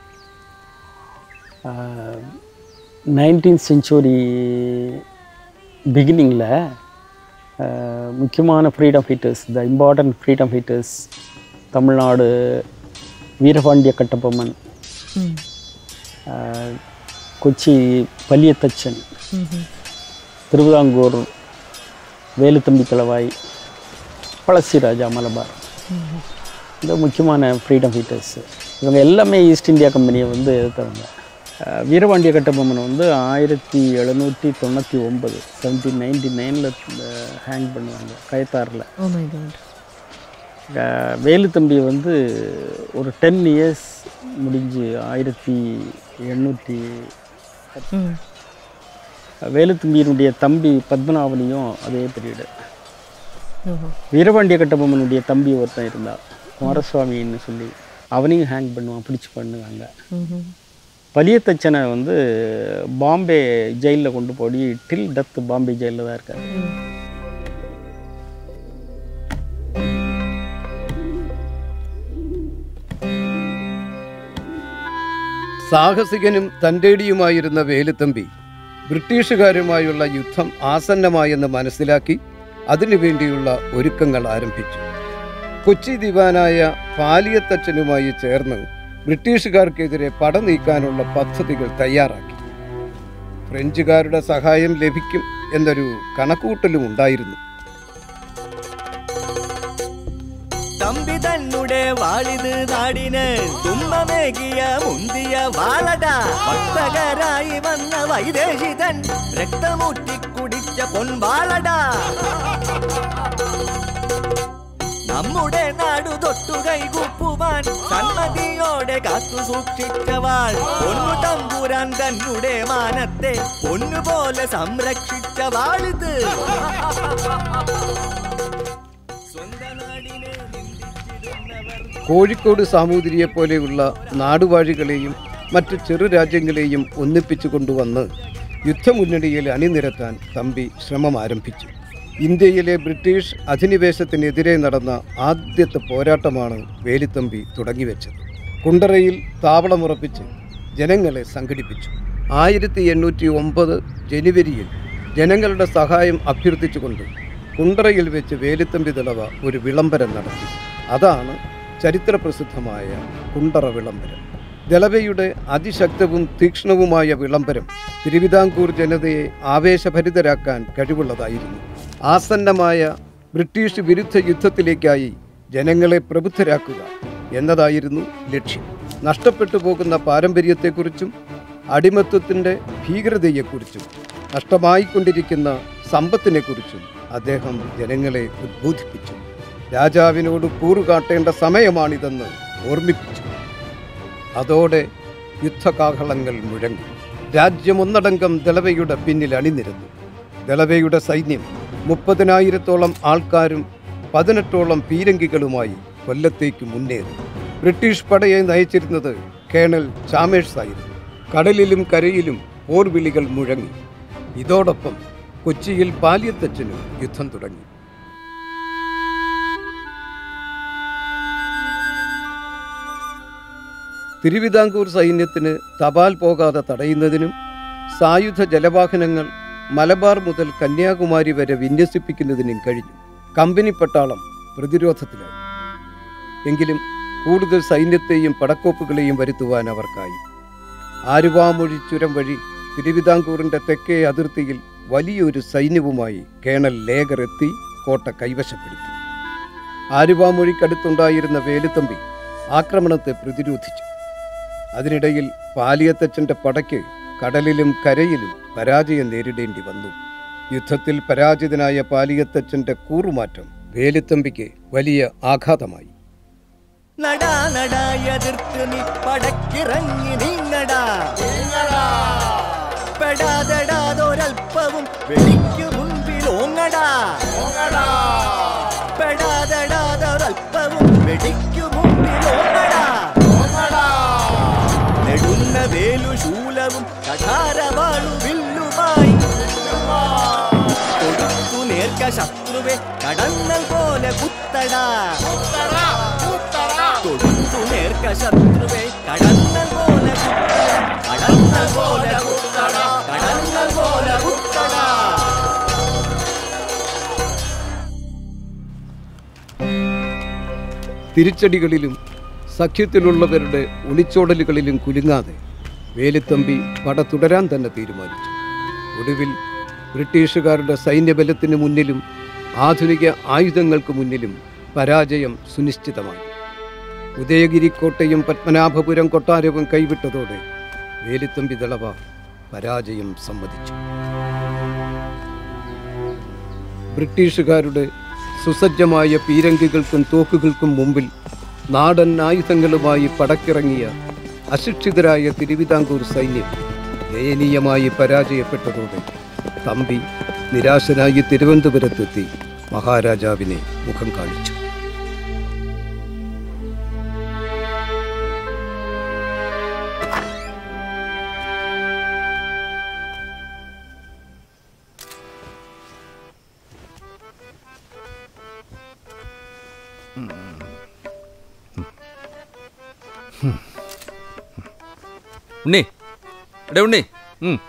நைன்டீன் செஞ்சுரி பிகினிங்கில் முக்கியமான freedom fighters the important freedom fighters Tamil Nadu Veerapandiya Kattabomman ah, Kochi Paliathachan Thiruvithamkoor Veluthampi Dalawa Pazhassi Raja Malabar இந்த முக்கியமான ஃப்ரீடம் ஃபீட்டர்ஸ் இவங்க எல்லாமே ஈஸ்ட் இந்தியா கம்பெனியை வந்து எதிர்த்தவங்க அஹ் வீரபாண்டிய கட்டபொம்மன் வந்து ஆயிரத்தி எழுநூற்றி தொண்ணூற்றி ஒம்பது செவன்டீன் நைன்டி நைனில் ஹேங் பண்ணுவாங்க கயத்தாரில் ஓ மை காட் வேலுத்தம்பி வந்து ஒரு டென் இயர்ஸ் முடிஞ்சு ஆயிரத்தி எண்ணூற்றி ம் வேலுத்தம்பியினுடைய தம்பி பத்மநாபனியும் அதே பீரியடு ஓஹோ வீரபாண்டிய கட்டபொம்மனுடைய தம்பி ஒருத்தன் இருந்தான் குமாரசுவாமின்னு சொல்லி அவனையும் ஹேங் பண்ணுவான் பிடிச்சி பண்ணுவாங்க ம்ஹும். பலியத்தச்சனை வந்து பாம்பே ஜெயிலில் கொண்டு போய் டில் டெத் பாம்பே ஜெயிலில் தான் இருக்காரு സാഹസികനും തൻ്റെടിയുമായിരുന്ന വേലുത്തമ്പി ബ്രിട്ടീഷുകാരുമായുള്ള യുദ്ധം ആസന്നമായെന്ന് മനസ്സിലാക്കി അതിനുവേണ്ടിയുള്ള ഒരുക്കങ്ങൾ ആരംഭിച്ചു കൊച്ചി ദിവാനായ പാലിയത്തച്ഛനുമായി ചേർന്ന് ബ്രിട്ടീഷുകാർക്കെതിരെ പട നീക്കാനുള്ള പദ്ധതികൾ തയ്യാറാക്കി ഫ്രഞ്ചുകാരുടെ സഹായം ലഭിക്കും എന്നൊരു കണക്കൂട്ടലും ഉണ്ടായിരുന്നു തമ്പി തന്നെ വാളിത് നാടിന് തുമ്പമേകിയ മുന്തിയ വാളട ഭക്തകരായി വന്ന വൈദേശിതൻ രക്തമൂറ്റി കുടിച്ച പൊൻവാളട നമ്മുടെ നാടു തൊട്ടു കൈകൂപ്പുവാൻ സന്മതിയോടെ കാത്തു സൂക്ഷിച്ചവാൾ പൊന്നു തമ്പുരാൻ തന്നെ മാനത്തെ പൊന്നുപോലെ സംരക്ഷിച്ച വാളിത് കോഴിക്കോട് സാമൂതിരിയെ പോലെയുള്ള നാടുവാഴികളെയും മറ്റു ചെറു രാജ്യങ്ങളെയും ഒന്നിപ്പിച്ചു കൊണ്ടുവന്ന് യുദ്ധമുന്നണിയിൽ അണിനിരത്താൻ തമ്പി ശ്രമം ആരംഭിച്ചു ഇന്ത്യയിലെ ബ്രിട്ടീഷ് അധിനിവേശത്തിനെതിരെ നടന്ന ആദ്യത്തെ പോരാട്ടമാണ് വേലിത്തമ്പി തുടങ്ങിവെച്ചത് കുണ്ടറയിൽ താവളമുറപ്പിച്ച് ജനങ്ങളെ സംഘടിപ്പിച്ചു ആയിരത്തി എണ്ണൂറ്റി ഒമ്പത് ജനുവരിയിൽ ജനങ്ങളുടെ സഹായം അഭ്യർത്ഥിച്ചുകൊണ്ട് കുണ്ടറയിൽ വെച്ച് വേലിത്തമ്പി ദളവ ഒരു വിളംബരം നടത്തി അതാണ് ചരിത്രപ്രസിദ്ധമായ കുണ്ടറ വിളംബരം ദളവയുടെ അതിശക്തവും തീക്ഷ്ണവുമായ വിളംബരം തിരുവിതാംകൂർ ജനതയെ ആവേശഭരിതരാക്കാൻ കഴിവുള്ളതായിരുന്നു ആസന്നമായ ബ്രിട്ടീഷ് വിരുദ്ധ യുദ്ധത്തിലേക്കായി ജനങ്ങളെ പ്രബുദ്ധരാക്കുക എന്നതായിരുന്നു ലക്ഷ്യം നഷ്ടപ്പെട്ടു പോകുന്ന പാരമ്പര്യത്തെക്കുറിച്ചും അടിമത്വത്തിൻ്റെ ഭീകരതയെക്കുറിച്ചും നഷ്ടമായിക്കൊണ്ടിരിക്കുന്ന സമ്പത്തിനെക്കുറിച്ചും അദ്ദേഹം ജനങ്ങളെ ഉദ്ബോധിപ്പിച്ചു രാജാവിനോട് കൂറുകാട്ടേണ്ട സമയമാണിതെന്ന് ഓർമ്മിപ്പിച്ചു അതോടെ യുദ്ധകാഹളങ്ങൾ മുഴങ്ങി രാജ്യമൊന്നടങ്കം ദളവയുടെ പിന്നിൽ അണിനിരന്നു ദളവയുടെ സൈന്യം മുപ്പതിനായിരത്തോളം ആൾക്കാരും പതിനെട്ടോളം പീരങ്കികളുമായി കൊല്ലത്തേക്ക് മുന്നേറി ബ്രിട്ടീഷ് പടയെ നയിച്ചിരുന്നത് കേണൽ ചാമേഴ്സ് ആയിരുന്നു കടലിലും കരയിലും പോർവിളികൾ മുഴങ്ങി ഇതോടൊപ്പം കൊച്ചിയിൽ പാലിയത്തച്ഛനും യുദ്ധം തുടങ്ങി തിരുവിതാംകൂർ സൈന്യത്തിന് തപാൽ പോകാതെ തടയുന്നതിനും സായുധ ജലവാഹനങ്ങൾ മലബാർ മുതൽ കന്യാകുമാരി വരെ വിന്യസിപ്പിക്കുന്നതിനും കഴിഞ്ഞു കമ്പനി പട്ടാളം പ്രതിരോധത്തിലായി എങ്കിലും കൂടുതൽ സൈന്യത്തെയും പടക്കോപ്പുകളെയും വരുത്തുവാൻ അവർക്കായി ആലുവാമൊഴി ചുരം വഴി തിരുവിതാംകൂറിന്റെ തെക്കേ അതിർത്തിയിൽ വലിയൊരു സൈന്യവുമായി കേണൽ ലേഗർ എത്തി കോട്ട കൈവശപ്പെടുത്തി ആലുവാമൊഴിക്കടുത്തുണ്ടായിരുന്ന വേലുത്തമ്പി ആക്രമണത്തെ പ്രതിരോധിച്ചു അതിനിടയിൽ പാലിയത്തച്ഛൻ്റെ പടയ്ക്ക് കടലിലും കരയിലും പരാജയം നേരിടേണ്ടി വന്നു യുദ്ധത്തിൽ പരാജിതനായ പാലിയത്തച്ഛൻ്റെ കൂറുമാറ്റം വേലുത്തമ്പിക്ക് വലിയ ആഘാതമായി നടാ നടാ എതിർത്ത് നീ പടക്കിറങ്ങി നീങ്ങടാ പെടാതെടാതൊരൽപ്പവും വെളിക്കു മുൻപിൽ ഓങ്ങടാ പെടാതെടാതൊരൽപ്പവും വെടിക്കു മുൻപിൽ ഓങ്ങടാ നെടുന്ന വേലു ശൂലവും കഠാരവാളു വില്ലുമായി കൊടുത്തു നേർക്ക ശത്രുവെ കടന്നൽ പോലെ കുത്തടാ കൊടുത്തു നേർക്ക ശത്രുവെ കടന്നൽ പോലെ കുത്തടാ കടന്നൽ പോലെ കുത്തടാ കടന്നൽ പോലെ കുത്തടാ തിരിച്ചടികളിലും സഖ്യത്തിലുള്ളവരുടെ ഒളിച്ചോടലുകളിലും കുലുങ്ങാതെ വേലുത്തമ്പി പട തുടരാൻ തന്നെ തീരുമാനിച്ചു ഒടുവിൽ ബ്രിട്ടീഷുകാരുടെ സൈന്യബലത്തിന് മുന്നിലും ആധുനിക ആയുധങ്ങൾക്ക് മുന്നിലും പരാജയം സുനിശ്ചിതമായി ഉദയഗിരിക്കോട്ടയും പത്മനാഭപുരം കൊട്ടാരവും കൈവിട്ടതോടെ വേലുത്തമ്പി ദളവ പരാജയം സമ്മതിച്ചു ബ്രിട്ടീഷുകാരുടെ സുസജ്ജമായ പീരങ്കികൾക്കും തോക്കുകൾക്കും മുമ്പിൽ നാടൻ ആയുധങ്ങളുമായി പടക്കിറങ്ങിയ അശിക്ഷിതരായ തിരുവിതാംകൂർ സൈന്യം ദയനീയമായി പരാജയപ്പെട്ടതോടെ തമ്പി നിരാശനായി തിരുവനന്തപുരത്തെത്തി മഹാരാജാവിനെ മുഖം കാണിച്ചു ഉണ്ണി എടേ ഉണ്ണി ഉം.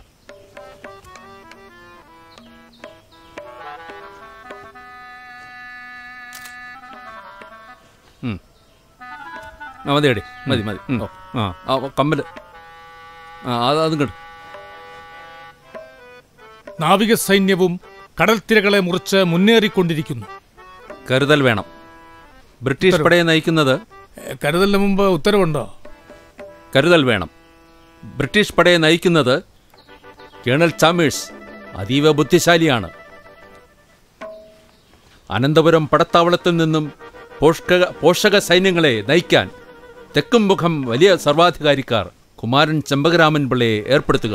ഉം. ആ മതി എടി മതി മതി ഉം. ആ ആ കമ്മൽ ആ അത് അതും കേട്ടു നാവിക സൈന്യവും കടൽത്തിരകളെ മുറിച്ച് മുന്നേറിക്കൊണ്ടിരിക്കുന്നു കരുതൽ വേണം ബ്രിട്ടീഷ് ഉത്തരവ്. പടയെ നയിക്കുന്നത് ഏ, കരുതലിന് മുമ്പ് ഉത്തരവുണ്ടോ കരുതൽ വേണം ബ്രിട്ടീഷ് പടയെ നയിക്കുന്നത് കേണൽ ചാമേഴ്സ് അതീവ ബുദ്ധിശാലിയാണ് അനന്തപുരം പടത്താവളത്തിൽ നിന്നും പോഷക പോഷക സൈന്യങ്ങളെ നയിക്കാൻ തെക്കും മുഖം വലിയ സർവാധികാരിക്കാർ കുമാരൻ ചെമ്പകരാമൻ പിള്ളയെ ഏർപ്പെടുത്തുക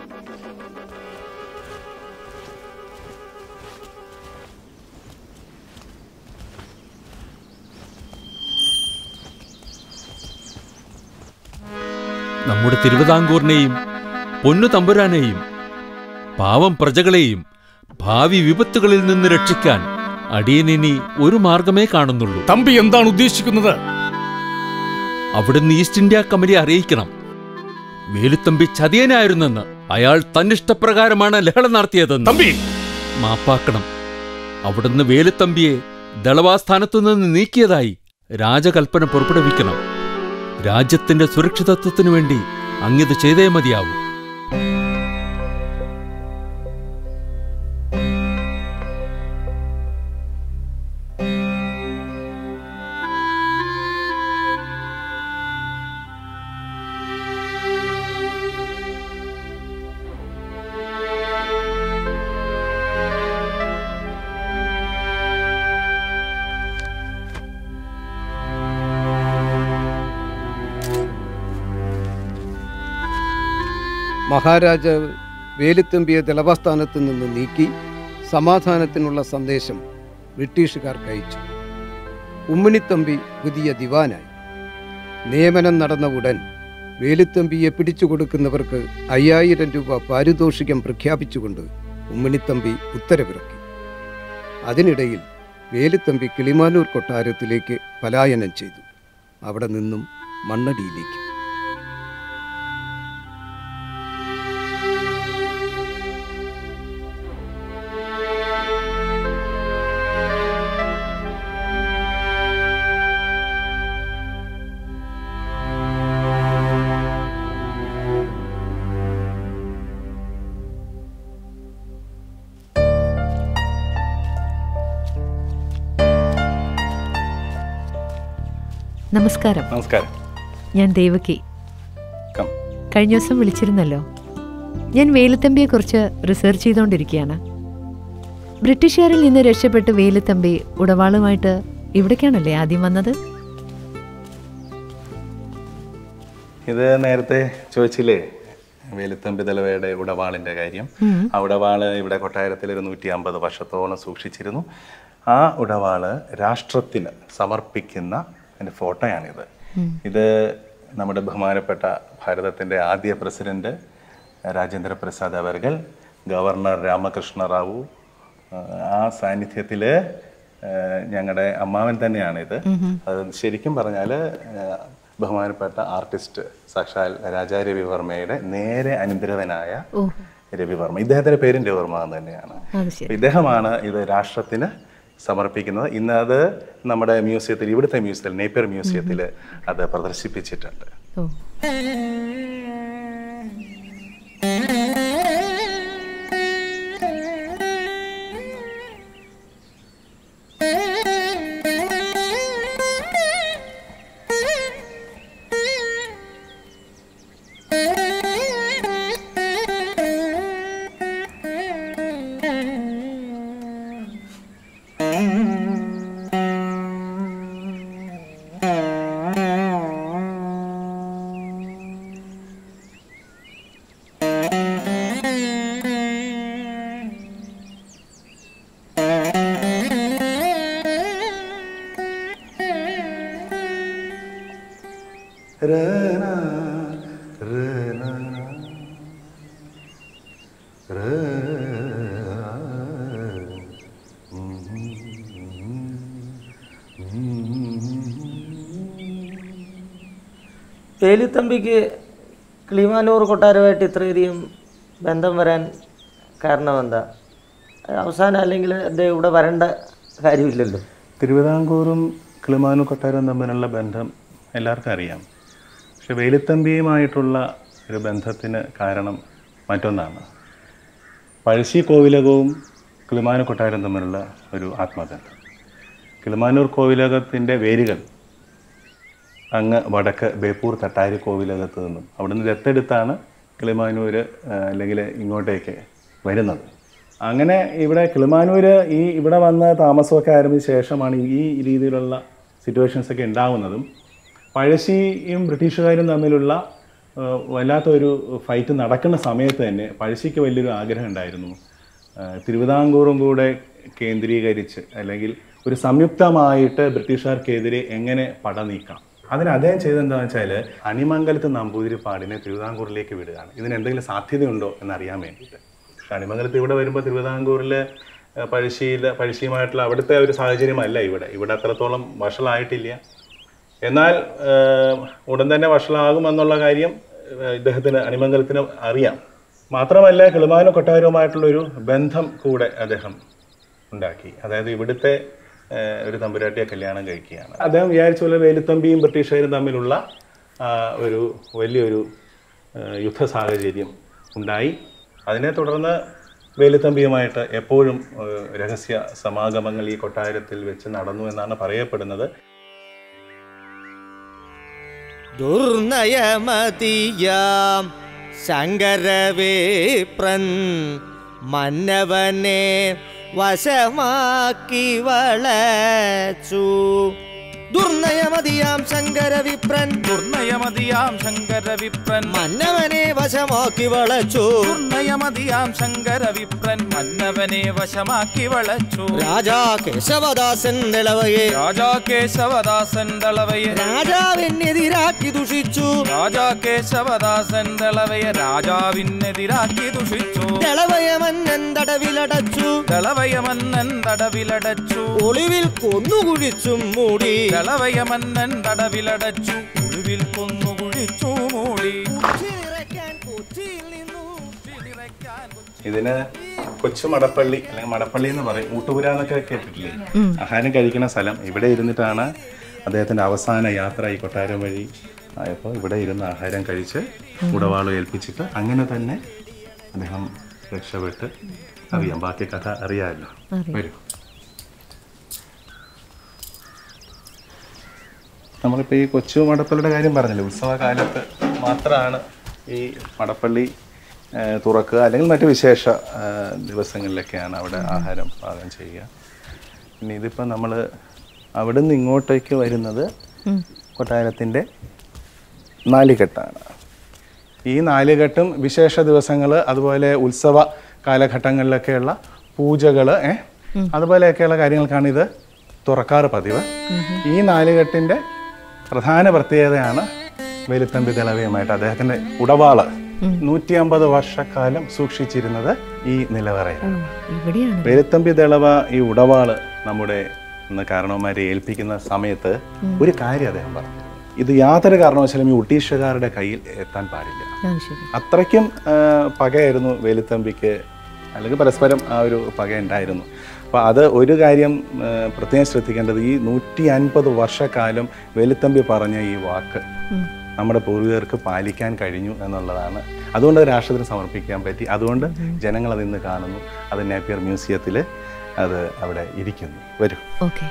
നമ്മുടെ തിരുവിതാംകൂറിനെയും പൊന്നു തമ്പുരാനെയും പാവം പ്രജകളെയും ഭാവി വിപത്തുകളിൽ നിന്ന് രക്ഷിക്കാൻ അടിയനിനി ഒരു മാർഗമേ കാണുന്നുള്ളൂ തമ്പി എന്താണ് ഉദ്ദേശിക്കുന്നത് അവിടുന്ന് ഈസ്റ്റ് ഇന്ത്യ കമ്പനി അറിയിക്കണം വേലുത്തമ്പി ചതിയനായിരുന്നെന്ന് അയാൾ തന്നിഷ്ടപ്രകാരമാണ് ലഹള നടത്തിയതെന്ന് തമ്പി മാപ്പാക്കണം അവിടുന്ന് വേലുത്തമ്പിയെ ദളവാസ്ഥാനത്തു നിന്ന് നീക്കിയതായി രാജകൽപ്പന പുറപ്പെടുവിക്കണം രാജ്യത്തിന്റെ സുരക്ഷിതത്വത്തിനു വേണ്ടി അങ്ങിത് ചെയ്തേ മതിയാവൂ മഹാരാജാവ് വേലുത്തമ്പിയെ ദളവാസ്ഥാനത്ത് നിന്ന് നീക്കി സമാധാനത്തിനുള്ള സന്ദേശം ബ്രിട്ടീഷുകാർക്ക് അയച്ചു ഉമ്മിണിത്തമ്പി പുതിയ ദിവാനായി നിയമനം നടന്ന ഉടൻ വേലുത്തമ്പിയെ പിടിച്ചു കൊടുക്കുന്നവർക്ക് അയ്യായിരം രൂപ പാരിതോഷികം പ്രഖ്യാപിച്ചുകൊണ്ട് ഉമ്മിണിത്തമ്പി ഉത്തരവിറക്കി അതിനിടയിൽ വേലുത്തമ്പി കിളിമാനൂർ കൊട്ടാരത്തിലേക്ക് പലായനം ചെയ്തു അവിടെ നിന്നും മണ്ണടിയിലേക്ക് നമസ്കാരം നമസ്കാരം ഞാൻ ദേവകി കം. കഴിഞ്ഞ ദിവസം വിളിച്ചിരുന്നല്ലോ ഞാൻ വേലുത്തമ്പിയെക്കുറിച്ച് റിസർച്ച് ചെയ്തുകൊണ്ടിരിക്കുകയാണ് ബ്രിട്ടീഷുകാരിൽ നിന്ന് രക്ഷപ്പെട്ട് വേലുത്തമ്പി ഉടവാളുമായിട്ട് ഇവിടേക്കാണല്ലേ ആദ്യം വന്നത് ഇത് നേരത്തെ ചോദിച്ചില്ലേ വേലുത്തമ്പി ദളവയുടെ ഉടവാളിൻ്റെ കാര്യം ഉം. ആ ഉടവാള് ഇവിടെ കൊട്ടാരത്തിൽ ഒരു നൂറ്റി അമ്പത് വർഷത്തോളം സൂക്ഷിച്ചിരുന്നു ആ ഉടവാള് രാഷ്ട്രത്തിന് സമർപ്പിക്കുന്ന എൻ്റെ ഫോട്ടോയാണിത് ഉം. ഇത് നമ്മുടെ ബഹുമാനപ്പെട്ട ഭാരതത്തിൻ്റെ ആദ്യ പ്രസിഡന്റ് രാജേന്ദ്ര പ്രസാദ് അവർകൾ ഗവർണർ രാമകൃഷ്ണ റാവു ആ, ആ സാന്നിധ്യത്തിൽ ഞങ്ങളുടെ അമ്മാവൻ തന്നെയാണിത് ഉം. അത് ശരിക്കും പറഞ്ഞാൽ ബഹുമാനപ്പെട്ട ആർട്ടിസ്റ്റ് സാക്ഷാൽ രാജാ രവിവർമ്മയുടെ നേരെ അനുഗ്രഹനായ ഓ രവിവർമ്മ ഇദ്ദേഹത്തിന്റെ പേരും രവിവർമ്മ എന്ന് തന്നെയാണ് അത് ശരി അപ്പൊ ഇദ്ദേഹമാണ് ഇത് രാഷ്ട്രത്തിന് സമർപ്പിക്കുന്നത് ഇന്ന് അത് നമ്മുടെ മ്യൂസിയത്തിൽ ഇവിടുത്തെ മ്യൂസിയത്തിൽ നേപ്പിയർ മ്യൂസിയത്തിൽ അത് പ്രദർശിപ്പിച്ചിട്ടുണ്ട് ഓ വേലുത്തമ്പിക്ക് കിളിമാനൂർ കൊട്ടാരമായിട്ട് ഇത്രയധികം ബന്ധം വരാൻ കാരണം എന്താ അവസാനം അല്ലെങ്കിൽ അദ്ദേഹം ഇവിടെ വരേണ്ട കാര്യമില്ലല്ലോ തിരുവിതാംകൂറും കിളിമാനൂർ കൊട്ടാരവും തമ്മിലുള്ള ബന്ധം എല്ലാവർക്കും അറിയാം പക്ഷെ വേലുത്തമ്പിയുമായിട്ടുള്ള ഒരു ബന്ധത്തിന് കാരണം മറ്റൊന്നാണ് പഴശ്ശി കോവിലകവും കിളിമാനൂർ കൊട്ടാരവും തമ്മിലുള്ള ഒരു ആത്മബന്ധം കിളിമാനൂർ കോവിലകത്തിൻ്റെ വേരുകൾ അങ്ങ് വടക്ക് ബേപ്പൂർ തട്ടാരി കോവിലകത്ത് നിന്നും അവിടുന്ന് ദത്തെടുത്താണ് കിളിമാനൂർ അല്ലെങ്കിൽ ഇങ്ങോട്ടേക്ക് വരുന്നത് അങ്ങനെ ഇവിടെ കിളിമാനൂർ ഈ ഇവിടെ വന്ന് താമസമൊക്കെ ആരംഭിച്ച ശേഷമാണ് ഈ രീതിയിലുള്ള സിറ്റുവേഷൻസ് ഒക്കെ ഉണ്ടാവുന്നതും പഴശ്ശിയും ബ്രിട്ടീഷുകാരും തമ്മിലുള്ള ആ, വല്ലാത്തൊരു ഫൈറ്റ് നടക്കുന്ന സമയത്ത് തന്നെ പഴശ്ശിക്ക് വലിയൊരു ആഗ്രഹം ഉണ്ടായിരുന്നു ആ, തിരുവിതാംകൂറും കൂടെ കേന്ദ്രീകരിച്ച് അല്ലെങ്കിൽ ഒരു സംയുക്തമായിട്ട് ബ്രിട്ടീഷുകാർക്കെതിരെ എങ്ങനെ പട നീക്കാം അതിന് അദ്ദേഹം ചെയ്തെന്താണെന്ന് വെച്ചാൽ അണിമംഗലത്ത് നമ്പൂതിരിപ്പാടിനെ തിരുവിതാംകൂറിലേക്ക് വിടുകയാണ് ഇതിന് എന്തെങ്കിലും സാധ്യതയുണ്ടോ എന്നറിയാൻ വേണ്ടിയിട്ട് പക്ഷെ അണിമംഗലത്ത് ഇവിടെ വരുമ്പോൾ തിരുവിതാംകൂറിൽ പഴശ്ശിയിൽ പഴശ്ശിയുമായിട്ടുള്ള അവിടുത്തെ ഒരു സാഹചര്യമല്ല ഇവിടെ ഇവിടെ അത്രത്തോളം വഷളായിട്ടില്ല എന്നാൽ ഏഹ്, ഉടൻ തന്നെ വഷളാകുമെന്നുള്ള കാര്യം ഏഹ്, ഇദ്ദേഹത്തിന് അണിമംഗലത്തിന് അറിയാം മാത്രമല്ല കിളിമാനു കൊട്ടാരവുമായിട്ടുള്ള ഒരു ബന്ധം കൂടെ അദ്ദേഹം ഉണ്ടാക്കി അതായത് ഇവിടുത്തെ ഏഹ്, ഒരു തമ്പുരാട്ടിയെ കല്യാണം കഴിക്കുകയാണ് അദ്ദേഹം വിചാരിച്ച പോലെ വേലുത്തമ്പിയും ബ്രിട്ടീഷുകാരും തമ്മിലുള്ള ആ, ഒരു വലിയൊരു ഏഹ്, യുദ്ധ സാഹചര്യം ഉണ്ടായി അതിനെ തുടർന്ന് വേലുത്തമ്പിയുമായിട്ട് എപ്പോഴും ഏഹ്, രഹസ്യ സമാഗമങ്ങൾ ഈ കൊട്ടാരത്തിൽ വെച്ച് നടന്നു എന്നാണ് പറയപ്പെടുന്നത് ദുർനയമതിയാം ശങ്കരവേപ്രൻ മന്നവനെ വശമാക്കി വളച്ചു ദുർനയമതിയാം ശങ്കരവിപ്രൻ ദുർനയമതിയാം ശങ്കരവിപ്രൻ മന്നവനെ വശമാക്കി വളച്ചു ദുർനയമതിയാം ശങ്കരവിപ്രൻ മന്നവനെ വശമാക്കി വളച്ചു രാജാ കേശവദാസൻ നിളവയെ രാജാ കേശവദാസൻ ദളവയെ രാജാവിനെതിരാക്കി ദുഷിച്ചു രാജാ കേശവദാസൻ ദളവയെ രാജാവിനെതിരാക്കി ദുഷിച്ചു ദളവയമന്നൻ തടവിലടച്ചു ദളവയമന്നൻ തടവിലടച്ചു ഒളിവിൽ കൊന്നുകുഴിച്ചും മൂടി ദളവയമന്നൻ തടവിലടച്ചു ഒളിവിൽ കൊന്നുകുഴിച്ചു മൂടി ഇതിന് കൊച്ചു മടപ്പള്ളി അല്ലെങ്കിൽ മടപ്പള്ളി എന്ന് പറയും ഊട്ടുപുര എന്നൊക്കെ കേട്ടിട്ടില്ലേ ഉം. ആഹാരം കഴിക്കുന്ന സ്ഥലം ഇവിടെ ഇരുന്നിട്ടാണ് അദ്ദേഹത്തിന്റെ അവസാന യാത്ര ഈ കൊട്ടാരം വഴി ആയപ്പോൾ ഇവിടെ ഇരുന്ന് ആഹാരം കഴിച്ച് ഉടവാള് ഏൽപ്പിച്ചിട്ട് അങ്ങനെ തന്നെ അദ്ദേഹം രക്ഷപ്പെട്ട് അറിയാം ബാക്കി കഥ അറിയാമല്ലോ അറിയാം. വരും നമ്മളിപ്പോൾ ഈ കൊച്ചു മടപ്പള്ളിയുടെ കാര്യം പറഞ്ഞില്ലേ ഉത്സവകാലത്ത് മാത്രമാണ് ഈ മടപ്പള്ളി ആ, തുറക്കുക അല്ലെങ്കിൽ മറ്റ് വിശേഷ ആ, ദിവസങ്ങളിലൊക്കെയാണ് അവിടെ ആഹാരം പാകം ചെയ്യുക പിന്നെ ഇതിപ്പോൾ നമ്മൾ അവിടെ നിന്ന് ഇങ്ങോട്ടേക്ക് വരുന്നത് ഉം. കൊട്ടാരത്തിൻ്റെ നാലുകെട്ടാണ് ഈ നാലുകെട്ടും വിശേഷ ദിവസങ്ങൾ അതുപോലെ ഉത്സവ കാലഘട്ടങ്ങളിലൊക്കെയുള്ള പൂജകൾ ഉം. അതുപോലെയൊക്കെയുള്ള കാര്യങ്ങൾക്കാണ് ഇത് തുറക്കാറ് പതിവ് ഈ നാലുകെട്ടിൻ്റെ പ്രധാന പ്രത്യേകതയാണ് വെലുത്തമ്പി ദളവയുമായിട്ട് അദ്ദേഹത്തിൻ്റെ ഉടവാള് നൂറ്റി അമ്പത് വർഷക്കാലം സൂക്ഷിച്ചിരുന്നത് ഈ നിലവറയാണ് ഇവിടെയാണ് വെലുത്തമ്പി ദളവ ഈ ഉടവാള് നമ്മുടെ ഇന്ന് കാരണവന്മാരെ ഏൽപ്പിക്കുന്ന സമയത്ത് ഉം. ഒരു കാര്യം അദ്ദേഹം പറഞ്ഞു ഇത് യാതൊരു കാരണവശാലും ഈ ഒട്ടീഷുകാരുടെ കയ്യിൽ എത്താൻ പാടില്ല ആ, ശരി അത്രയ്ക്കും ആ, പകയായിരുന്നു വേലുത്തമ്പിക്ക് അല്ലെങ്കിൽ പരസ്പരം ആ ഒരു പക ഉണ്ടായിരുന്നു അപ്പോൾ അത് ഒരു കാര്യം ആ, പ്രത്യേകം ശ്രദ്ധിക്കേണ്ടത് ഈ നൂറ്റി അൻപത് വർഷക്കാലം വേലുത്തമ്പി പറഞ്ഞ ഈ വാക്ക് ഉം. നമ്മുടെ പൂർവികർക്ക് പാലിക്കാൻ കഴിഞ്ഞു എന്നുള്ളതാണ് അതുകൊണ്ട് അത് രാഷ്ട്രത്തിന് സമർപ്പിക്കാൻ പറ്റി അതുകൊണ്ട് ജനങ്ങൾ അത് ഇന്ന് കാണുന്നു അത് നേപ്പിയർ മ്യൂസിയത്തിൽ അത് അവിടെ ഇരിക്കുന്നു വരും ഓക്കെ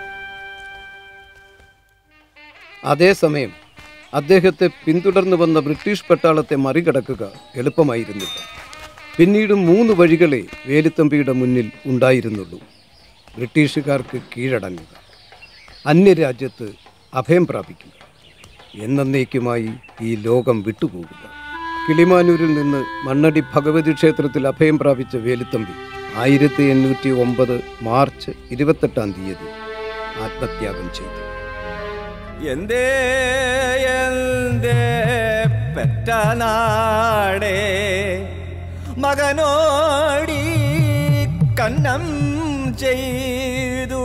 അതേസമയം അദ്ദേഹത്തെ പിന്തുടർന്നു വന്ന ബ്രിട്ടീഷ് പട്ടാളത്തെ മറികടക്കുക എളുപ്പമായിരുന്നില്ല പിന്നീട് മൂന്ന് വഴികളെ വേലുത്തമ്പിയുടെ മുന്നിൽ ഉണ്ടായിരുന്നുള്ളൂ ബ്രിട്ടീഷുകാർക്ക് കീഴടങ്ങുക അന്യരാജ്യത്ത് അഭയം പ്രാപിക്കുക എന്നേക്കുമായി ഈ ലോകം വിട്ടുപോകുക കിളിമാനൂരിൽ നിന്ന് മണ്ണടി ഭഗവതി ക്ഷേത്രത്തിൽ അഭയം പ്രാപിച്ച വേലുത്തമ്പി ആയിരത്തി എണ്ണൂറ്റി ഒമ്പത് മാർച്ച് ഇരുപത്തെട്ടാം തീയതി ആത്മത്യാഗം ചെയ്തു എന്തേ എന്തേ പെറ്റനാടേ മകനോടി കന്നം ചെയ്തു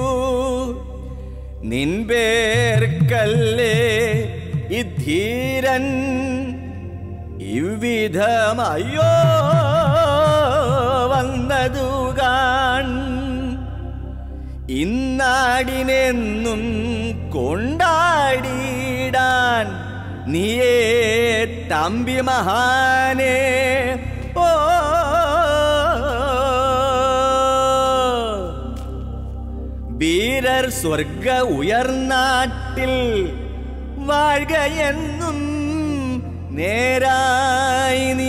നിൻപേർക്കല്ലേ ഇധീരൻ ഇவ்விதമയ്യോ വന്നതു കാൺ ഇന്നാടിനെന്നും കൊണ്ടാടിടാൻ നീയേ തമ്പി മഹാനേ ഓ വീരർ സ്വർഗ ഉയർനാട്ടിൽ വാഴ്കയെന്നും നേരായി നീ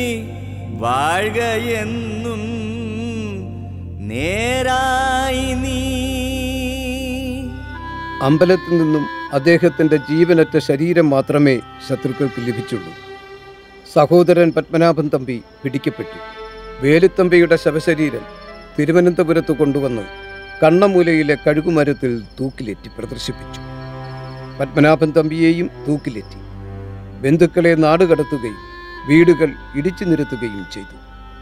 വാഴ്കയെന്നും നേരായി നീ അമ്പലത്തിൽ നിന്നും അദ്ദേഹത്തിന്റെ ജീവനറ്റ ശരീരം മാത്രമേ ശത്രുക്കൾക്ക് ലഭിച്ചുള്ളൂ സഹോദരൻ പത്മനാഭൻ തമ്പി പിടിക്കപ്പെട്ടു വേലുത്തമ്പിയുടെ ശവശരീരം തിരുവനന്തപുരത്ത് കൊണ്ടുവന്ന് കണ്ണമൂലയിലെ കഴുകുമരത്തിൽ തൂക്കിലേറ്റി പ്രദർശിപ്പിച്ചു പത്മനാഭൻ തമ്പിയെയും തൂക്കിലേറ്റി ബന്ധുക്കളെ നാടുകടത്തുകയും വീടുകൾ ഇടിച്ചു നിരത്തുകയും ചെയ്തു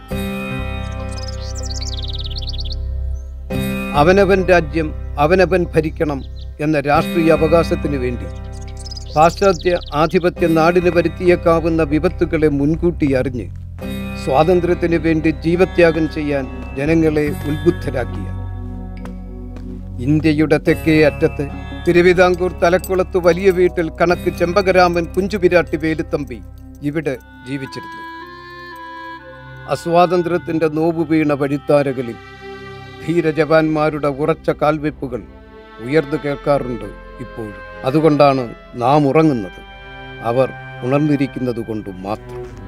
അവനവൻ രാജ്യം അവനവൻ ഭരിക്കണം എന്ന രാഷ്ട്രീയ അവകാശത്തിനു വേണ്ടി പാശ്ചാത്യ ആധിപത്യ നാടിന് വരുത്തിയേക്കാവുന്ന വിപത്തുകളെ മുൻകൂട്ടി അറിഞ്ഞ് സ്വാതന്ത്ര്യത്തിന് വേണ്ടി ജീവത്യാഗം ചെയ്യാൻ ജനങ്ങളെ ഉത്ബുദ്ധരാക്കിയ ഇന്ത്യയുടെ തെക്കേ അറ്റത്ത് തിരുവിതാംകൂർ തലക്കുളത്ത് വലിയ വീട്ടിൽ കണക്ക് ചെമ്പകരാമൻ കുഞ്ചുപിരാട്ടി വേലുത്തമ്പി ഇവിടെ ജീവിച്ചിരുന്നു അസ്വാതന്ത്ര്യത്തിന്റെ നോവ് വീണ വഴിത്താരകളിൽ ധീരജവാന്മാരുടെ ഉറച്ച കാൽവെപ്പുകൾ ഉയർന്നു കേൾക്കാറുണ്ട് ഇപ്പോഴും അതുകൊണ്ടാണ് നാം ഉറങ്ങുന്നത് അവർ ഉണർന്നിരിക്കുന്നത് കൊണ്ട് മാത്രം